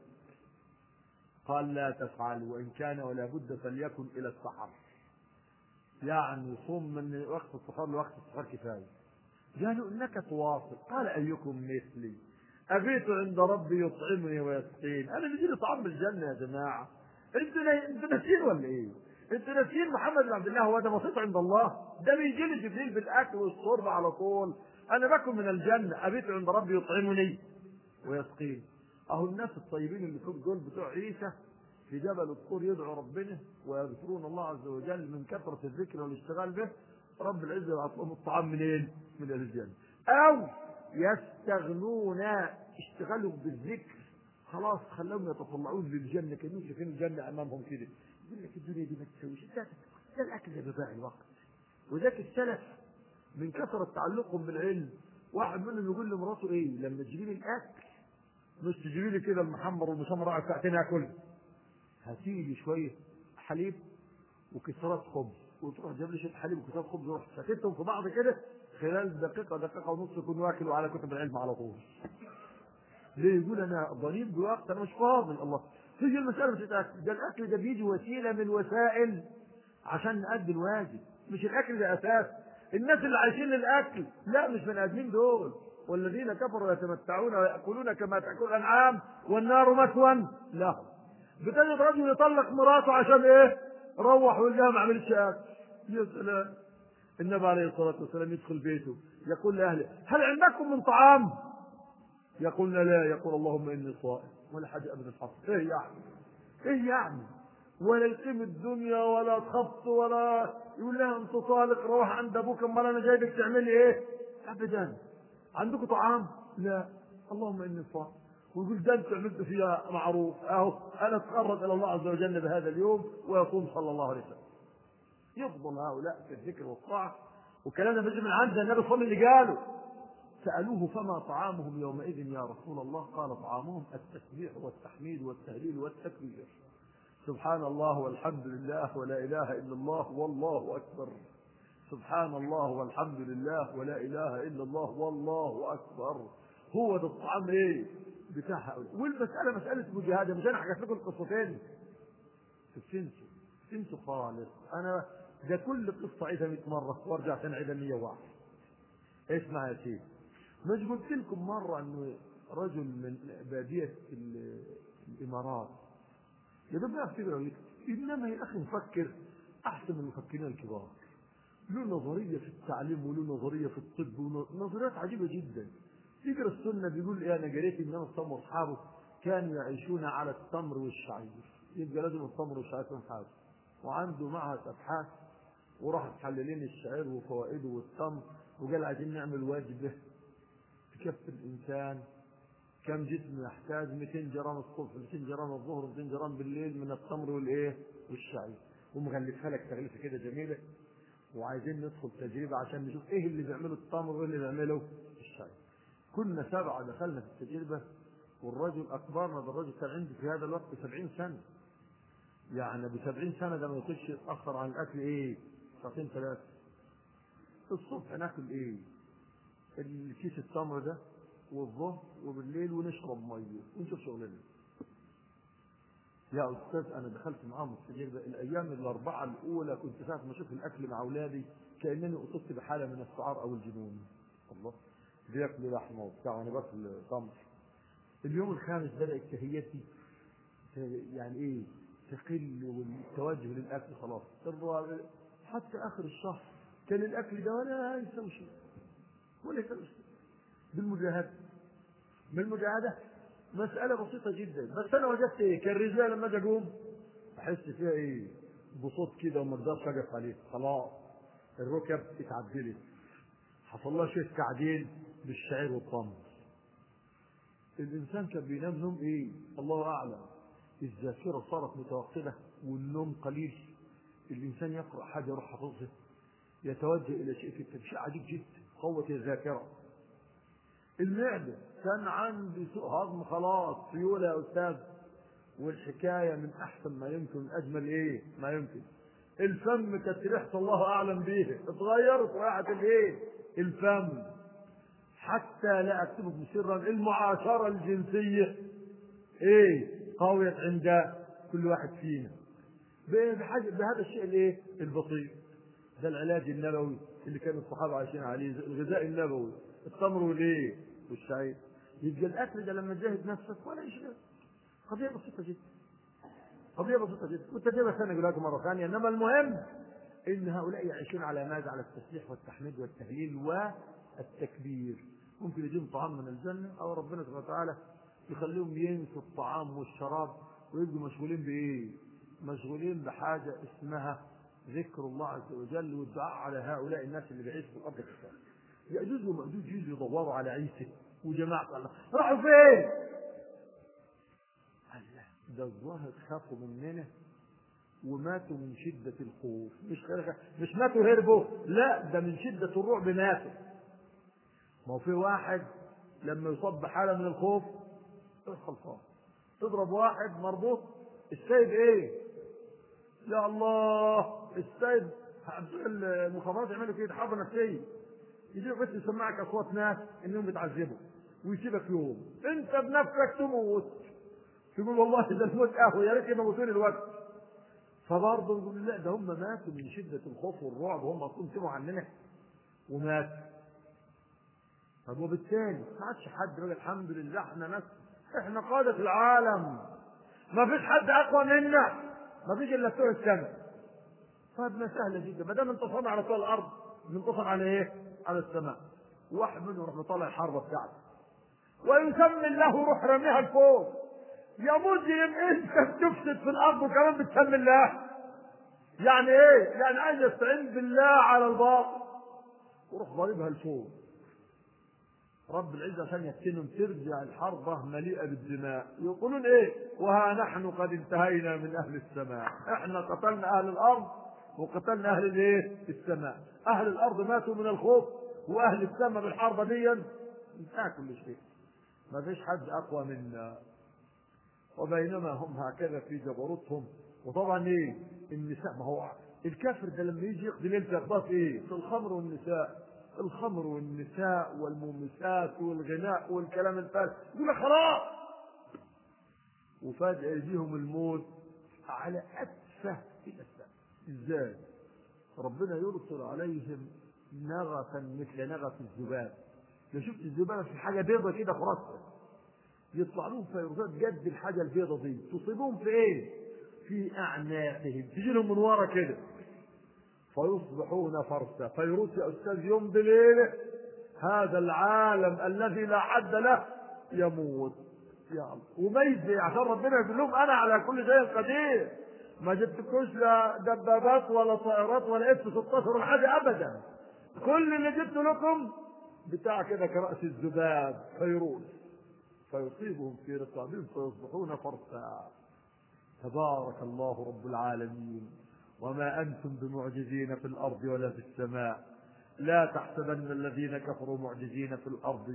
قال لا تفعل وإن كان ولا بد فليكن إلى السحر يعني صم من وقت السحر لوقت السحر كفاية قالوا إنك تواصل قال أيكم مثلي أبيت عند ربي يطعمني ويسقين أنا بيجي لي طعام الجنة يا جماعة أنتوا أنتوا ناسيين ولا إيه؟ أنتوا ناسيين محمد بن عبد الله هو ده بسيط عند الله ده بيجي لي جبريل بالأكل والشرب على طول أنا باكل من الجنة أبيت عند ربي يطعمني ويسقين أهو الناس الطيبين اللي فوق دول بتوع عيسى في جبل الطور يدعوا ربنا ويذكرون الله عز وجل من كثرة الذكر والاشتغال به رب العزة يبعث لهم الطعام منين؟ من أهل الجنة أو يستغنون اشتغلوا بالذكر خلاص خلوهم يتطلعون للجنة كانوا شايفين الجنة أمامهم كده يقول لك الدنيا دي ما تسويش ده ده الأكل ده بضاع الوقت وذاك السلف من كثرة تعلقهم بالعلم واحد منهم يقول لمراته ايه لما تجيبي لي الاكل مش تجيبي لي كده المحمر والمشمر قاعد ساعتين اكل هاتي لي شويه حليب وكسرات خبز وتروح جايب لي شويه حليب وكسرات خبز وروح سكتهم في بعض كده خلال دقيقه دقيقه ونص يكون واكل وعلى كتب العلم على طول ليه يقول انا ضريب بوقت انا مش فاضي الله تيجي المساله مش الاكل ده الاكل ده بيجي وسيله من وسائل عشان نأدي الواجب مش الاكل ده اساس الناس اللي عايشين للاكل لا مش بني ادمين دول والذين كفروا يتمتعون ويأكلون كما تأكل الأنعام والنار مثوى لهم بتجد رجل يطلق مراته عشان ايه؟ روح ويقول لها ما عملتش اكل يا سلام النبي عليه الصلاة والسلام يدخل بيته يقول لأهله هل عندكم من طعام؟ يقولن لا يقول اللهم إني صائم ولا حاجة أبدا حصل إيه يعني؟ إيه يعني؟ ولا يقيم الدنيا ولا خبط ولا يقول لها انت طالق روح عند ابوك امال انا جايبك تعملي ايه؟ ابدا عندكم طعام؟ لا اللهم اني صائم ويقول ده انتوا عملتوا فيها معروف اهو انا اتقرب الى الله عز وجل بهذا اليوم ويصوم صلى الله عليه وسلم يفضل هؤلاء في الذكر والطاعه والكلام ده بيجي من عند النبي صلى الله عليه وسلم اللي قاله سألوه فما طعامهم يومئذ يا رسول الله قال طعامهم التسبيح والتحميد والتهليل والتكبير سبحان الله والحمد لله ولا إله إلا الله والله أكبر سبحان الله والحمد لله ولا إله إلا الله والله أكبر هو ده الطعام إيه بتاعها والمسألة مسألة مجاهدة مش أنا حكيت لكم القصتين تنسوا تنسوا خالص أنا ده كل قصة عيدها 100 مرة وارجع تاني عيدها 101 اسمع يا سيدي مش قلت لكم مرة انه رجل من بادية الامارات يا دوب يعرف يقرا ويكتب انما يا اخي مفكر احسن من المفكرين الكبار له نظريه في التعليم وله نظريه في الطب ونظريات عجيبه جدا يقرا السنه بيقول ايه انا قريت ان انا التمر واصحابه كانوا يعيشون على التمر والشعير يبقى لازم التمر والشعير يكون حاجه وعنده معهد ابحاث وراح محللين الشعير وفوائده والتمر وقال عايزين نعمل واجبه تكفي الانسان كم جسم يحتاج 200 جرام الصبح 200 جرام الظهر 200 جرام بالليل من التمر والايه والشعير ومغلفها لك تغليفه كده جميله وعايزين ندخل تجربه عشان نشوف ايه اللي بيعمله التمر وايه اللي بيعمله الشعير كنا سبعه دخلنا في التجربه والرجل اكبرنا ده الرجل كان عندي في هذا الوقت 70 سنه يعني ب 70 سنه ده ما يطيقش يتاخر عن الاكل ايه ساعتين ثلاثه الصبح ناكل ايه الكيس التمر ده والظهر وبالليل ونشرب ميه ونشوف شغلنا يا استاذ انا دخلت معاهم التجربه الايام الاربعه الاولى كنت ساعه ما اشوف الاكل مع اولادي كانني اصبت بحاله من السعار او الجنون الله بياكلوا لحمه وبتاع وانا باكل تمر اليوم الخامس بدات تهيتي يعني ايه تقل والتوجه للاكل خلاص حتى اخر الشهر كان الاكل ده ولا يسوي شيء ولا يسوي شيء بالمجاهدة بالمجاهدة مسألة بسيطة جدا بس أنا وجدت إيه كان الرجال لما أجي أقوم أحس فيها إيه بصوت كده وما أقدرش أقف عليه خلاص الركب اتعدلت حصل لها شوية تعديل بالشعير والطمر الإنسان كان بينام نوم إيه الله أعلم الذاكرة صارت متوقفة والنوم قليل الإنسان يقرأ حاجة يروح حافظها يتوجه إلى شيء في التمشي عجيب جدا قوة الذاكرة المعدة كان عندي سوء هضم خلاص سيولة يا أستاذ والحكاية من أحسن ما يمكن من أجمل إيه ما يمكن الفم كانت ريحة الله أعلم بيه اتغيرت رائحة الإيه الفم حتى لا أكتبكم سرا المعاشرة الجنسية إيه قويت عند كل واحد فينا بحاجة بهذا الشيء الايه البسيط ده العلاج النبوي اللي كان الصحابة عايشين عليه الغذاء النبوي التمر والايه والشعير يبقى الاكل ده لما تجاهد نفسك ولا يشغل قضية بسيطة جدا قضية بسيطة جدا كنت جايبها ثانية أقول لكم مرة ثانية إنما المهم إن هؤلاء يعيشون على ماذا؟ على التسبيح والتحميد والتهليل والتكبير ممكن يجيهم طعام من الجنة أو ربنا سبحانه وتعالى يخليهم ينسوا الطعام والشراب ويبقوا مشغولين بإيه؟ مشغولين بحاجة اسمها ذكر الله عز وجل والدعاء على هؤلاء الناس اللي بيعيشوا في الأرض الإسلام يأجوز ومأجوج يجوا يدوروا على عيسى وجماعة الله راحوا فين؟ الله ده الظاهر خافوا مننا وماتوا من شدة الخوف مش مش ماتوا هربوا لا ده من شدة الرعب ماتوا ما هو في واحد لما يصاب بحالة من الخوف خلصان تضرب واحد مربوط السيد ايه يا الله السيد المخابرات يعملوا كده حرب نفسيه يجيب بس يسمعك اصوات ناس انهم بتعذبوا ويسيبك يوم انت بنفسك تموت تقول والله ده الموت اهو يا ريت يموتوني الوقت فبرضه يقول لا ده هم ماتوا من شده الخوف والرعب هم اصلا سمعوا عننا وماتوا طب وبالتالي ما عادش حد يقول الحمد لله احنا ناس احنا قادة العالم ما فيش حد اقوى منا ما فيش الا بتوع السماء طيب ما سهله جدا ما دام انتصرنا على طول الارض ننتصر على ايه؟ على السماء واحد منهم يروح مطلع الحربه بتاعته ويسمي الله روح رميها لفوق يا مجرم انت بتفسد في الارض وكمان بتسمي الله يعني ايه؟ يعني عايز يستعين بالله على الباطل وروح ضاربها لفوق رب العزة عشان يفتنهم ترجع الحربة مليئة بالدماء يقولون ايه وها نحن قد انتهينا من اهل السماء احنا قتلنا اهل الارض وقتلنا اهل الايه السماء اهل الارض ماتوا من الخوف واهل السماء بالحربة دي انتهى كل شيء ما فيش حد اقوى منا وبينما هم هكذا في جبروتهم وطبعا ايه النساء ما هو الكافر ده لما يجي يقضي ليلته يقضيها في ايه في الخمر والنساء الخمر والنساء والمومسات والغناء والكلام الفارغ يقول لك خلاص وفجأة يجيهم الموت على أتفه الأسباب إزاي؟ ربنا يرسل عليهم نغفا مثل نغف الذباب لو شفت الذبابة في حاجة بيضة كده في راسها يطلع لهم فيروسات جد الحاجة البيضة دي تصيبهم في إيه؟ في أعناقهم تجي لهم من ورا كده فيصبحون فرسا فيروس يا أستاذ يوم بليلة هذا العالم الذي لا حد له يموت يا الله وميز عشان ربنا يقول لهم أنا على كل شيء قدير ما جبتكوش لا دبابات ولا طائرات ولا اف 16 ولا حاجة أبدا كل اللي جبت لكم بتاع كده كرأس الذباب فيروس فيصيبهم في رقابهم فيصبحون فرسا تبارك الله رب العالمين وما أنتم بمعجزين في الأرض ولا في السماء لا تحسبن الذين كفروا معجزين في الأرض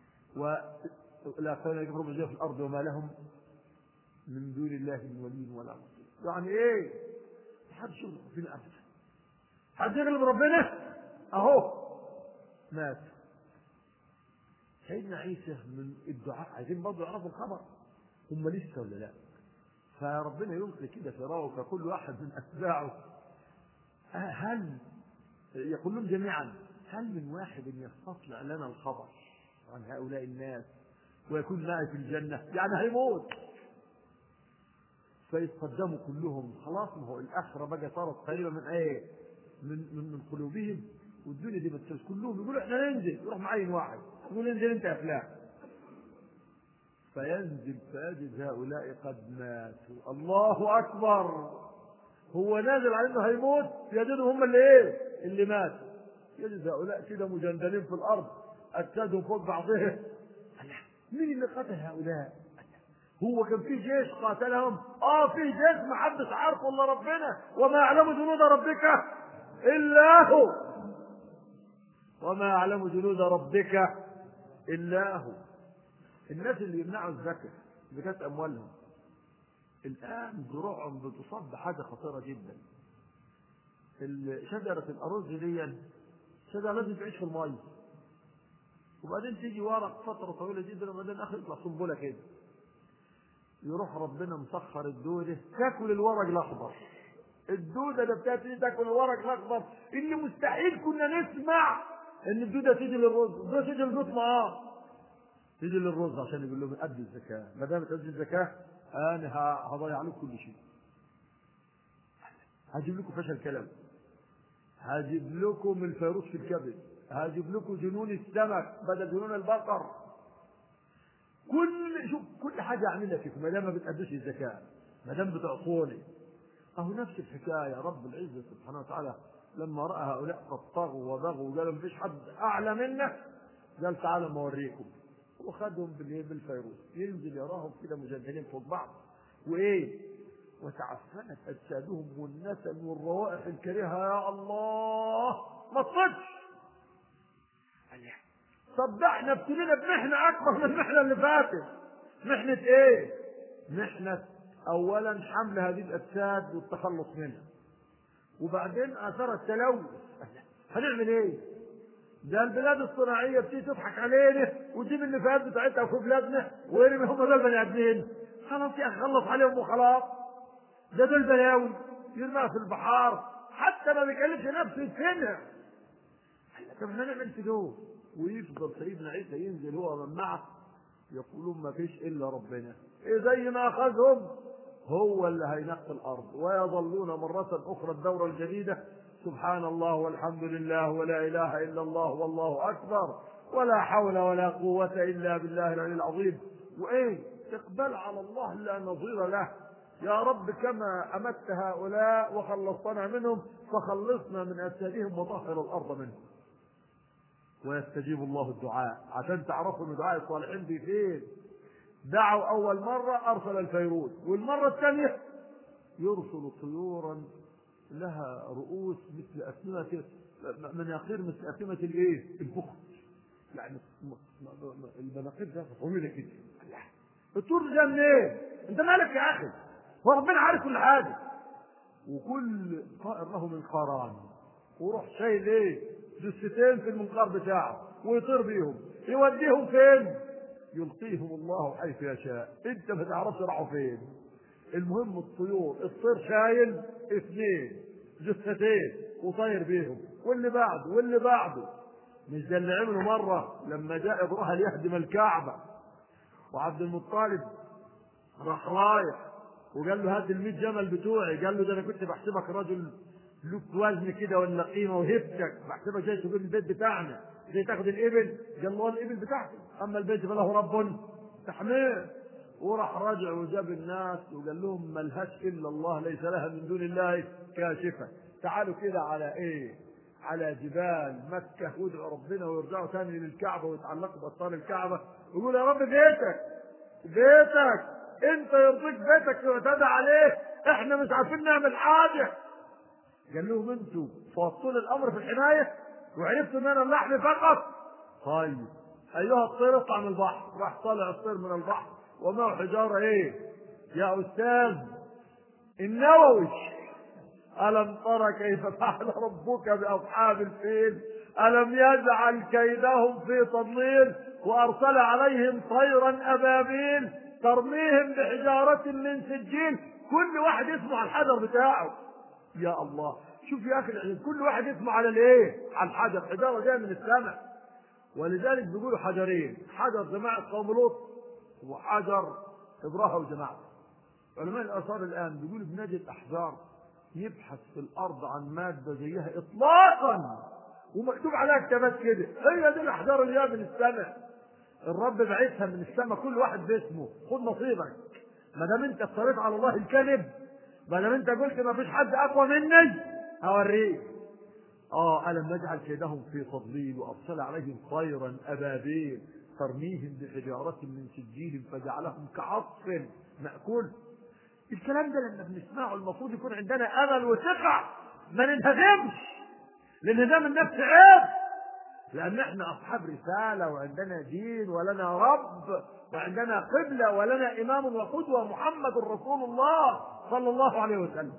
ولا كفروا معجزين في الأرض وما لهم من دون الله من ولي ولا نصير يعني ايه حد شوف فينا أبدا حد يغلب ربنا أهو مات سيدنا عيسى من الدعاء عايزين برضه يعرفوا الخبر هم لسه ولا لا فربنا يلقي كده في روعه كل واحد من اتباعه هل يقول لهم جميعا هل من واحد يستطلع لنا الخبر عن هؤلاء الناس ويكون معي في الجنة يعني هيموت فيتقدموا كلهم خلاص ما هو الآخرة بقى صارت قريبة من ايه من من, من قلوبهم والدنيا دي بتسوس كلهم يقولوا احنا ننزل يروح معين واحد يقول انزل انت يا فلان فينزل فيجد هؤلاء قد ماتوا الله اكبر هو نازل على انه هيموت يجدهم هم اللي ايه اللي ماتوا يجد هؤلاء كده مجندلين في الارض اجسادهم فوق بعضهم مين اللي قتل هؤلاء هو كان في جيش قاتلهم اه في جيش ما حدش عارفه الا ربنا وما يعلم جنود ربك الا هو وما يعلم جنود ربك الا هو الناس اللي يمنعوا الزكاة زكاة أموالهم الآن ذروعهم بتصاب بحاجة خطيرة جدا شجرة الأرز دي شجرة لازم تعيش في المية وبعدين تيجي ورق فترة طويلة جدا وبعدين آخر يطلع قنبلة كده يروح ربنا مسخر الدودة تاكل الورق الأخضر الدودة ده بتاعتي تاكل الورق الأخضر اللي مستحيل كنا نسمع إن الدودة تيجي للرز الدودة تيجي للرز معاه تيجي للرز عشان يقول لهم أدي الزكاة ما دام تأدي الزكاة أنا ه- هضيع لكم كل شيء هجيب لكم فشل كلام هجيب لكم الفيروس في الكبد هجيب لكم جنون السمك بدل جنون البقر كل شوف كل حاجه اعملها فيكم ما دام ما بتأدوش الزكاه ما دام بتعصوني اهو نفس الحكايه رب العزه سبحانه وتعالى لما راى هؤلاء قد طغوا وبغوا وقالوا مفيش حد اعلى منا قال تعالوا ما اوريكم وخدهم بالايه بالفيروس ينزل يراهم كده مجندلين فوق بعض وايه وتعفنت اجسادهم والنسل والروائح الكريهه يا الله ما تصدش طب ده احنا ابتلينا بمحنه اكبر من المحنه اللي فاتت محنه ايه؟ محنه اولا حمل هذه الاجساد والتخلص منها وبعدين اثار التلوث هنعمل ايه؟ ده البلاد الصناعيه بتيجي تضحك علينا وتجيب النفايات بتاعتها في بلادنا ويرمي هم دول بني ادمين خلاص يا اخي خلص عليهم وخلاص ده دول بلاوي يرميها في البحار حتى ما بيكلفش نفسه يدفنها طب احنا نعمل في دول ويفضل سيدنا عيسى ينزل هو من معه يقولون ما فيش الا ربنا إيه زي ما اخذهم هو اللي هينقي الارض ويظلون مرة اخرى الدورة الجديدة سبحان الله والحمد لله ولا اله الا الله والله اكبر ولا حول ولا قوة الا بالله العلي العظيم وايه اقبال على الله لا نظير له يا رب كما امت هؤلاء وخلصتنا منهم فخلصنا من افسادهم وطهر الارض منهم ويستجيب الله الدعاء عشان تعرفوا ان دعاء الصالحين دي فين دعوا اول مره ارسل الفيروز والمره الثانيه يرسل طيورا لها رؤوس مثل اسنمه مناخير مثل اسنمه الايه؟ البخت يعني م- م- م- المناخير ده طويله كده الطور ده منين؟ إيه؟ انت مالك يا اخي؟ هو ربنا عارف كل حاجه وكل طائر له منقاران وروح شايل ايه جثتين في المنقار بتاعه ويطير بيهم يوديهم فين يلقيهم الله حيث يشاء انت ما تعرفش راحوا فين المهم الطيور الطير شايل اثنين جثتين وطاير بيهم واللي بعده واللي بعده مش ده اللي عمله مره لما جاء ابراهيم يهدم الكعبه وعبد المطلب راح رايح وقال له هات ال 100 جمل بتوعي قال له ده انا كنت بحسبك رجل لك وزن كده ولا قيمه وهبتك بحسبك جاي تقول البيت بتاعنا جاي تاخد الابل قال له الابل بتاعتي اما البيت فله رب تحميه وراح راجع وجاب الناس وقال لهم ملهاش الا الله ليس لها من دون الله كاشفه تعالوا كده على ايه على جبال مكة وادعوا ربنا ويرجعوا تاني للكعبة ويتعلقوا بأسطار الكعبة ويقولوا يا رب بيتك بيتك انت يرضيك بيتك يعتدى عليه احنا مش عارفين نعمل حاجة قال لهم انتوا فوضتوا الامر في الحماية وعرفتوا ان انا اللحم فقط طيب ايها الطير اطلع من البحر راح طالع الطير من البحر ومعه حجارة ايه يا استاذ النووي ألم تر كيف فعل ربك بأصحاب الفيل ألم يجعل كيدهم في تضليل وأرسل عليهم طيرا أبابيل ترميهم بحجارة من سجيل كل واحد يسمع الحجر بتاعه يا الله شوف يا أخي العلم كل واحد يسمع على الإيه على الحجر حجارة جاية من السماء ولذلك بيقولوا حجرين حجر جماعة قوم لوط وحجر إبراهيم وجماعته علماء الآثار الآن بيقولوا بنجد أحجار يبحث في الارض عن ماده زيها اطلاقا ومكتوب عليها كتابات كده هي دي الاحجار اللي جايه من السماء الرب بعتها من السماء كل واحد باسمه خد نصيبك ما دام انت افتريت على الله الكذب ما دام انت قلت ما فيش حد اقوى مني هوريك اه الم نجعل كيدهم في تضليل وارسل عليهم طيرا ابابيل ترميهم بحجاره من سجيل فجعلهم كعصف ماكول الكلام ده لما بنسمعه المفروض يكون عندنا امل وثقه ما ننهزمش الانهزام النفس عيب لان احنا اصحاب رساله وعندنا دين ولنا رب وعندنا قبله ولنا امام وقدوه محمد رسول الله صلى الله عليه وسلم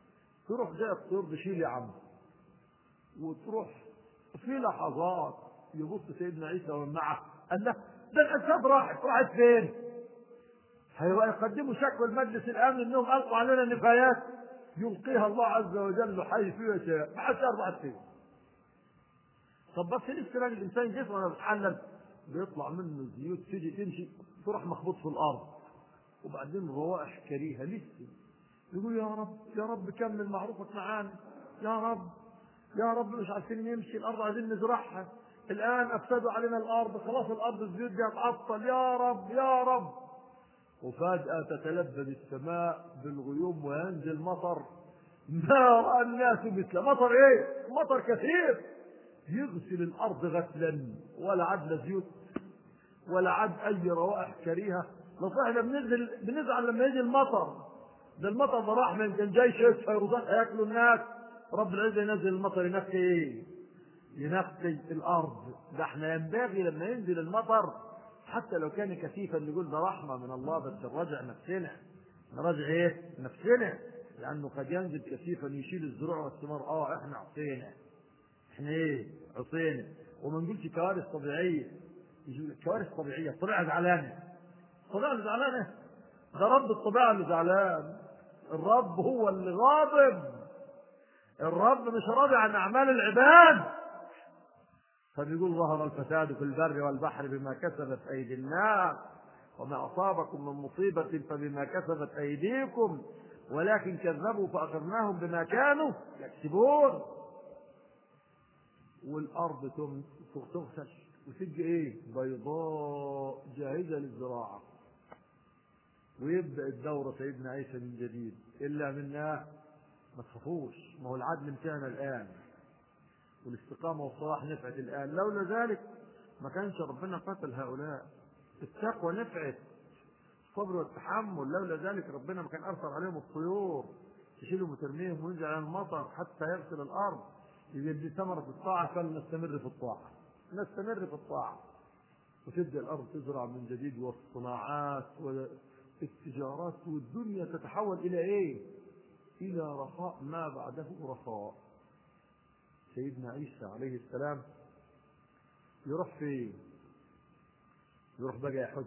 تروح جاي الطيور تشيل يا عم وتروح في لحظات يبص سيدنا عيسى ومن معه قال له ده الأجساد راحت راحت فين؟ هيبقى يقدموا شكوى لمجلس الأمن إنهم ألقوا علينا نفايات يلقيها الله عز وجل حيث يشاء ما حدش يعرف راحت فين. طب بس لسه تلاقي الإنسان جسمه بيتحلل بيطلع منه زيوت تيجي تمشي تروح مخبوط في الأرض وبعدين روائح كريهة لسه يقول يا رب يا رب كمل معروفك معانا يا رب يا رب مش عارفين نمشي الارض عايزين نزرعها الان افسدوا علينا الارض خلاص الارض الزيوت دي هتعطل يا رب يا رب وفجأة تتلبد السماء بالغيوم وينزل مطر ما رأى الناس مثله مطر ايه؟ مطر كثير يغسل الارض غسلا ولا عاد لا زيوت ولا عاد اي روائح كريهه لو احنا بننزل بنزعل لما يجي المطر ده المطر ده رحمه كان جاي شويه فيروزات هياكلوا الناس رب العزه ينزل المطر ينقي ايه؟ ينقي الارض ده احنا ينبغي لما ينزل المطر حتى لو كان كثيفا نقول ده رحمه من الله بس نراجع نفسنا نراجع ايه؟ نفسنا لانه قد ينزل كثيفا يشيل الزروع والثمار اه احنا عصينا احنا ايه؟ عصينا وما نقولش كوارث طبيعيه كوارث طبيعيه الطبيعه زعلانه الطبيعه اللي زعلانه ده رب الطبيعه اللي زعلان الرب هو اللي غاضب الرب مش راضي عن اعمال العباد فبيقول ظهر الفساد في البر والبحر بما كسبت ايدي الناس وما اصابكم من مصيبه فبما كسبت ايديكم ولكن كذبوا فاخذناهم بما كانوا يكسبون والارض تغسل وتبقى ايه بيضاء جاهزه للزراعه ويبدا الدوره سيدنا عيسى من جديد الا منا ما تخافوش ما هو العدل امتهن الان والاستقامه والصلاح نفعت الان لولا ذلك ما كانش ربنا قتل هؤلاء التقوى نفعت الصبر والتحمل لولا ذلك ربنا ما كان ارسل عليهم الطيور تشيلهم وترميهم وينزل على المطر حتى يغسل الارض اذا دي ثمره الطاعه فلنستمر في الطاعه نستمر في الطاعه وتبدا الارض تزرع من جديد والصناعات والتجارات والدنيا تتحول الى ايه؟ الى رخاء ما بعده رخاء سيدنا عيسى عليه السلام يروح فين؟ يروح بقى يحج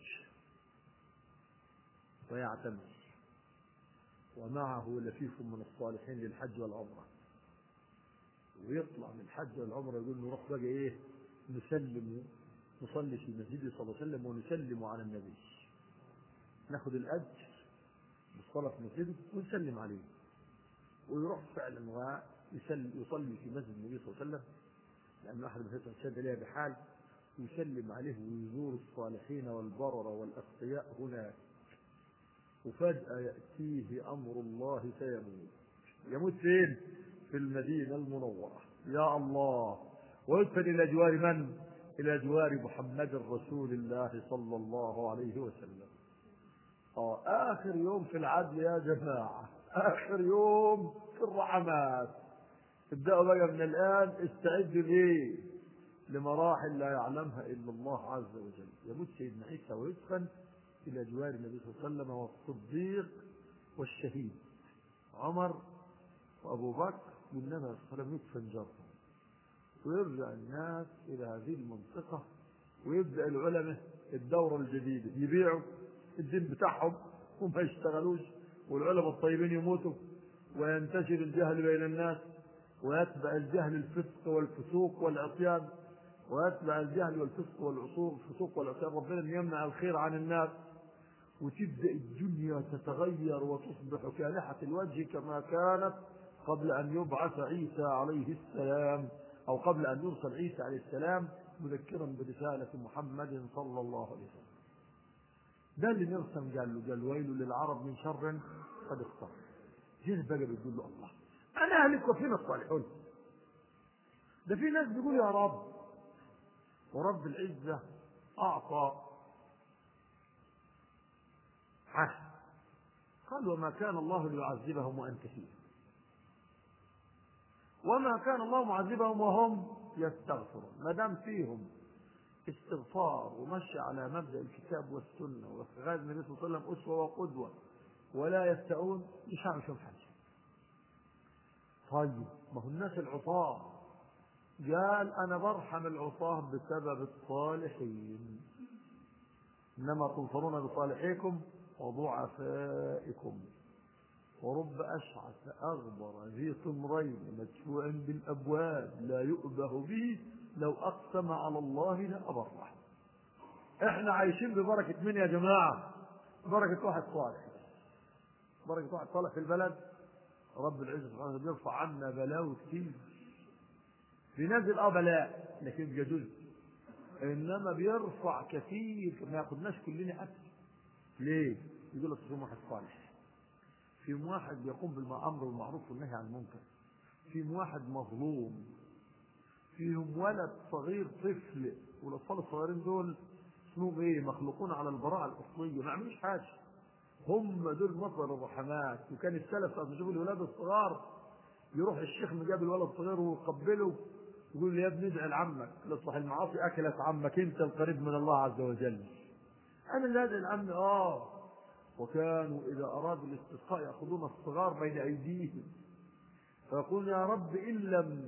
ويعتمر ومعه لفيف من الصالحين للحج والعمرة ويطلع من الحج والعمرة يقول نروح بقى ايه نسلم نصلي في مسجد صلى الله عليه وسلم ونسلم على النبي ناخذ الأجر بالصلاة في مسجده ونسلم عليه ويروح فعلا ويصلي في مسجد النبي صلى الله عليه وسلم لأن أحد من شد لها بحال يسلم عليه ويزور الصالحين والبررة والأتقياء هناك وفجأة يأتيه أمر الله فيموت يموت فين؟ في المدينة المنورة يا الله ويدفن إلى جوار من؟ إلى جوار محمد رسول الله صلى الله عليه وسلم آه آخر يوم في العدل يا جماعة آخر يوم في الرحمات ابدأوا بقى من الآن استعدوا ليه لمراحل لا يعلمها إلا الله عز وجل يموت سيدنا عيسى ويدفن إلى جوار النبي صلى الله عليه وسلم والصديق والشهيد عمر وأبو بكر والنبي صلى الله عليه وسلم يدفن جرهم ويرجع الناس إلى هذه المنطقة ويبدأ العلماء الدورة الجديدة يبيعوا الدين بتاعهم وما يشتغلوش والعلماء الطيبين يموتوا وينتشر الجهل بين الناس ويتبع الجهل الفسق والفسوق والعصيان ويتبع الجهل والفسق والعصور الفسوق والعصيان ربنا يمنع الخير عن الناس وتبدا الدنيا تتغير وتصبح كالحه الوجه كما كانت قبل ان يبعث عيسى عليه السلام او قبل ان يرسل عيسى عليه السلام مذكرا برساله محمد صلى الله عليه وسلم ده اللي نرسم قال له قال ويل للعرب من شر قد اختار هنا بقى بيقول له الله انا اهلك وفينا الصالحون ده في ناس بيقول يا رب ورب العزة أعطى عهد قال وما كان الله ليعذبهم وأنت فيهم وما كان الله معذبهم وهم يستغفرون ما دام فيهم استغفار ومشي على مبدا الكتاب والسنه واتخاذ النبي صلى الله عليه وسلم اسوه وقدوه ولا يستعون مش هعمل فيهم حاجه طيب ما هو الناس العصاه قال أنا برحم العصاة بسبب الصالحين إنما تنصرون بصالحيكم وضعفائكم ورب أشعث أغبر ذي طمرين مدفوع بالأبواب لا يؤبه به لو أقسم على الله لأبره احنا عايشين ببركة من يا جماعة بركة واحد صالح بركة واحد صالح في البلد رب العزة سبحانه بيرفع عنا بلاوي كتير بينزل اه بلاء لكن بيجوز انما بيرفع كثير ما ياخدناش كلنا اكل ليه؟ يقول لك فيهم واحد صالح فيهم واحد بيقوم بالامر بالمعروف والنهي عن المنكر فيهم واحد مظلوم فيهم ولد صغير طفل والاطفال الصغيرين دول اسمهم ايه مخلوقون على البراءه الاصليه ما عملوش حاجه هم دول مصدر الرحمات وكان السلف لما يشوفوا الولاد الصغار يروح الشيخ مجاب الولد الصغير ويقبله يقول له يا ابني ادعي لعمك لاصلح المعاصي اكلت عمك انت القريب من الله عز وجل انا اللي ادعي لعمي اه وكانوا اذا ارادوا الاستسقاء ياخذون الصغار بين ايديهم فيقول يا رب ان لم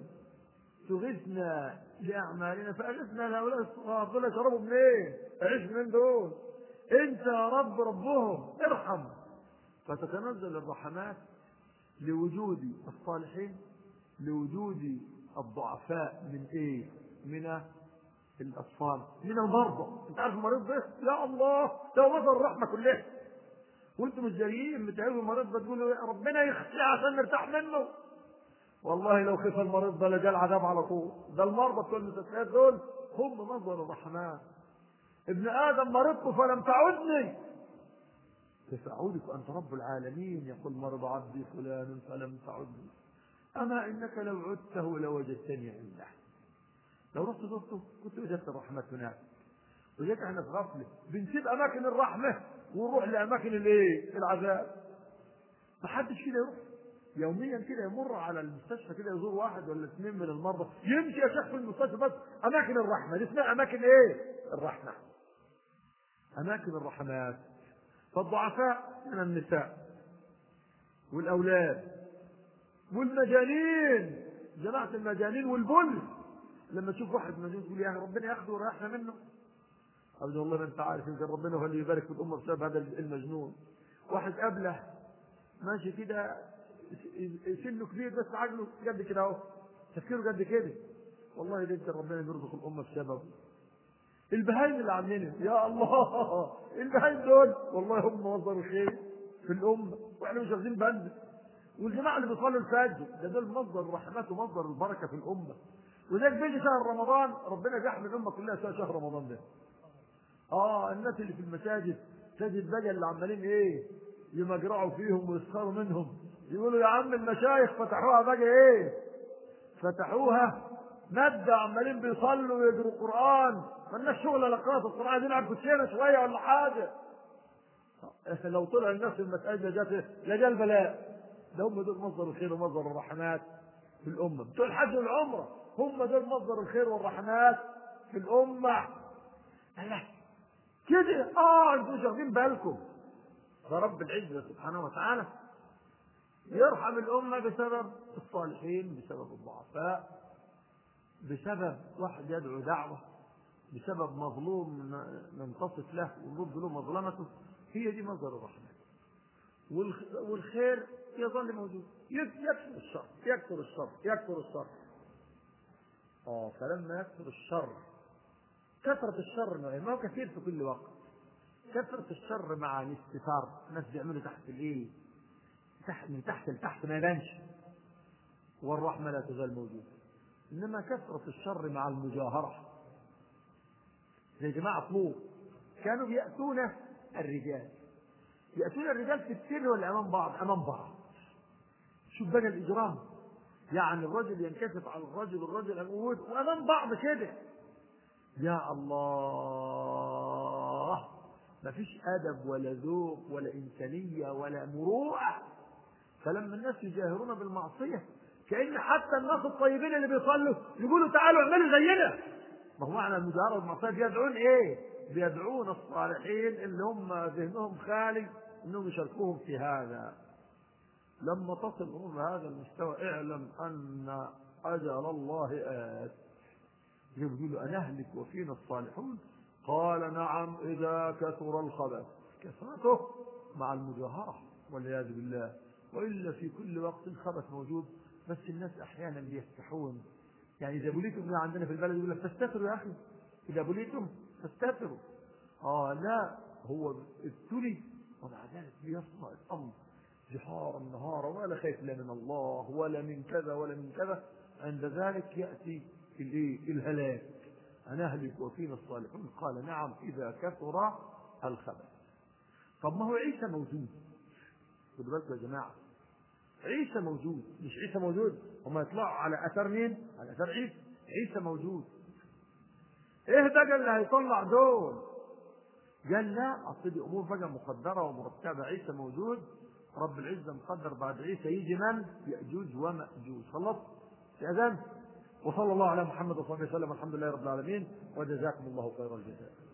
تغثنا لاعمالنا فاغثنا لهؤلاء الصغار دول يشربوا منين؟ إيه؟ عيش من دول انت يا رب ربهم ارحم فتتنزل الرحمات لوجود الصالحين لوجود الضعفاء من ايه من الاطفال من المرضى انت عارف المريض ده يا الله ده مصدر الرحمه كلها وانتم مش جايين بتعبوا المريض ده تقولوا ربنا يخفيه عشان نرتاح منه والله لو خف المريض ده لجا العذاب على طول ده المرضى بتوع المستشفيات دول هم مصدر الرحمن ابن ادم مرضت فلم تعدني كيف اعودك وانت رب العالمين يقول مرض عبدي فلان فلم تعدني اما انك لو عدته لوجدتني عنده لو رحت زرته كنت وجدت الرحمة هناك وجدت احنا في غفله بنسيب اماكن الرحمه ونروح لاماكن الايه العذاب ما حدش كده يروح يوميا كده يمر على المستشفى كده يزور واحد ولا اثنين من المرضى يمشي يا شيخ في المستشفى بس اماكن الرحمه دي اسمها اماكن ايه الرحمه اماكن الرحمات فالضعفاء من النساء والاولاد والمجانين جماعه المجانين والبل لما تشوف واحد مجنون تقول يا ربنا ياخده ويريحنا منه أقول والله ما انت عارف يمكن ربنا هو اللي يبارك في الامه بسبب هذا المجنون واحد قبله ماشي كده سنه كبير بس عقله قد كده اهو تفكيره قد كده والله ده انت ربنا بيرزق الامه بسببه البهايم اللي عاملينها يا الله البهايم دول والله هم مصدر الخير في الامه واحنا مش واخدين بند والجماعه اللي بيصلوا الفجر ده دول مصدر الرحمات ومصدر البركه في الامه وذلك بيجي شهر رمضان ربنا بيحمي الامه كلها سوى شهر رمضان ده اه الناس اللي في المساجد تجد بقى اللي عمالين ايه يمجرعوا فيهم ويسخروا منهم يقولوا يا عم المشايخ فتحوها بقى ايه فتحوها مادة عمالين بيصلوا ويقروا قرآن مالناش شغل لا قراءة القرآن عايزين نلعب كوتشينة شوية ولا حاجة لو طلع الناس في المساجد جات لجا البلاء ده هم دول مصدر الخير ومصدر الرحمات في الأمة بتوع الحج والعمرة هم دول مصدر الخير والرحمات في الأمة الله كده اه انتوا مش واخدين بالكم فرب العزة سبحانه وتعالى يرحم الأمة بسبب الصالحين بسبب الضعفاء بسبب واحد يدعو دعوة بسبب مظلوم ننتصف له ونرد له مظلمته هي دي مصدر الرحمة والخير يظل موجود يكثر الشر يكثر الشر يكثر الشر اه فلما يكثر الشر كثرة الشر نوعين ما هو كثير في كل وقت كثرة الشر مع الاستتار الناس بيعملوا تحت الايه تحت من تحت لتحت ما يبانش والرحمة لا تزال موجودة إنما كثرة الشر مع المجاهرة زي جماعة طلوع كانوا بيأتون الرجال يأتون الرجال في السر ولا أمام بعض أمام بعض شوف بقى الإجرام يعني الرجل ينكشف على الرجل والرجل يقول وأمام بعض كده يا الله ما فيش أدب ولا ذوق ولا إنسانية ولا مروءة فلما الناس يجاهرون بالمعصية كأن حتى الناس الطيبين اللي بيصلوا يقولوا تعالوا اعملوا زينا ما هو معنى المجاهرة بالمعصية بيدعون ايه؟ بيدعون الصالحين اللي هم ذهنهم خالي انهم يشاركوهم في هذا لما تصل الامور لهذا المستوى اعلم ان أجل الله آت يقول له أنهلك وفينا الصالحون قال نعم إذا كثر الخبث كثرته مع المجاهرة والعياذ بالله وإلا في كل وقت الخبث موجود بس الناس أحيانا بيفتحون يعني إذا بليتم عندنا في البلد يقول لك تستتروا يا أخي إذا بليتم تستتروا آه لا هو ابتلي ومع ذلك بيصنع الأمر جهارا نهارا ولا خايف لا من الله ولا من كذا ولا من كذا عند ذلك يأتي الايه الهلاك أنهلك وفينا الصالحون قال نعم إذا كثر الخبث طب ما هو عيسى موجود خدوا بالكم يا جماعة عيسى موجود مش عيسى موجود هم يطلعوا على أثر مين؟ على أثر عيسى عيسى موجود ايه بقى اللي هيطلع دول؟ قال لا اصل دي امور بقى مقدره ومرتبه عيسى موجود رب العزه مقدر بعد عيسى يجي من؟ ياجوج وماجوج خلص؟ اذن وصلى الله على محمد وصحبه وسلم الحمد لله رب العالمين وجزاكم الله خير الجزاء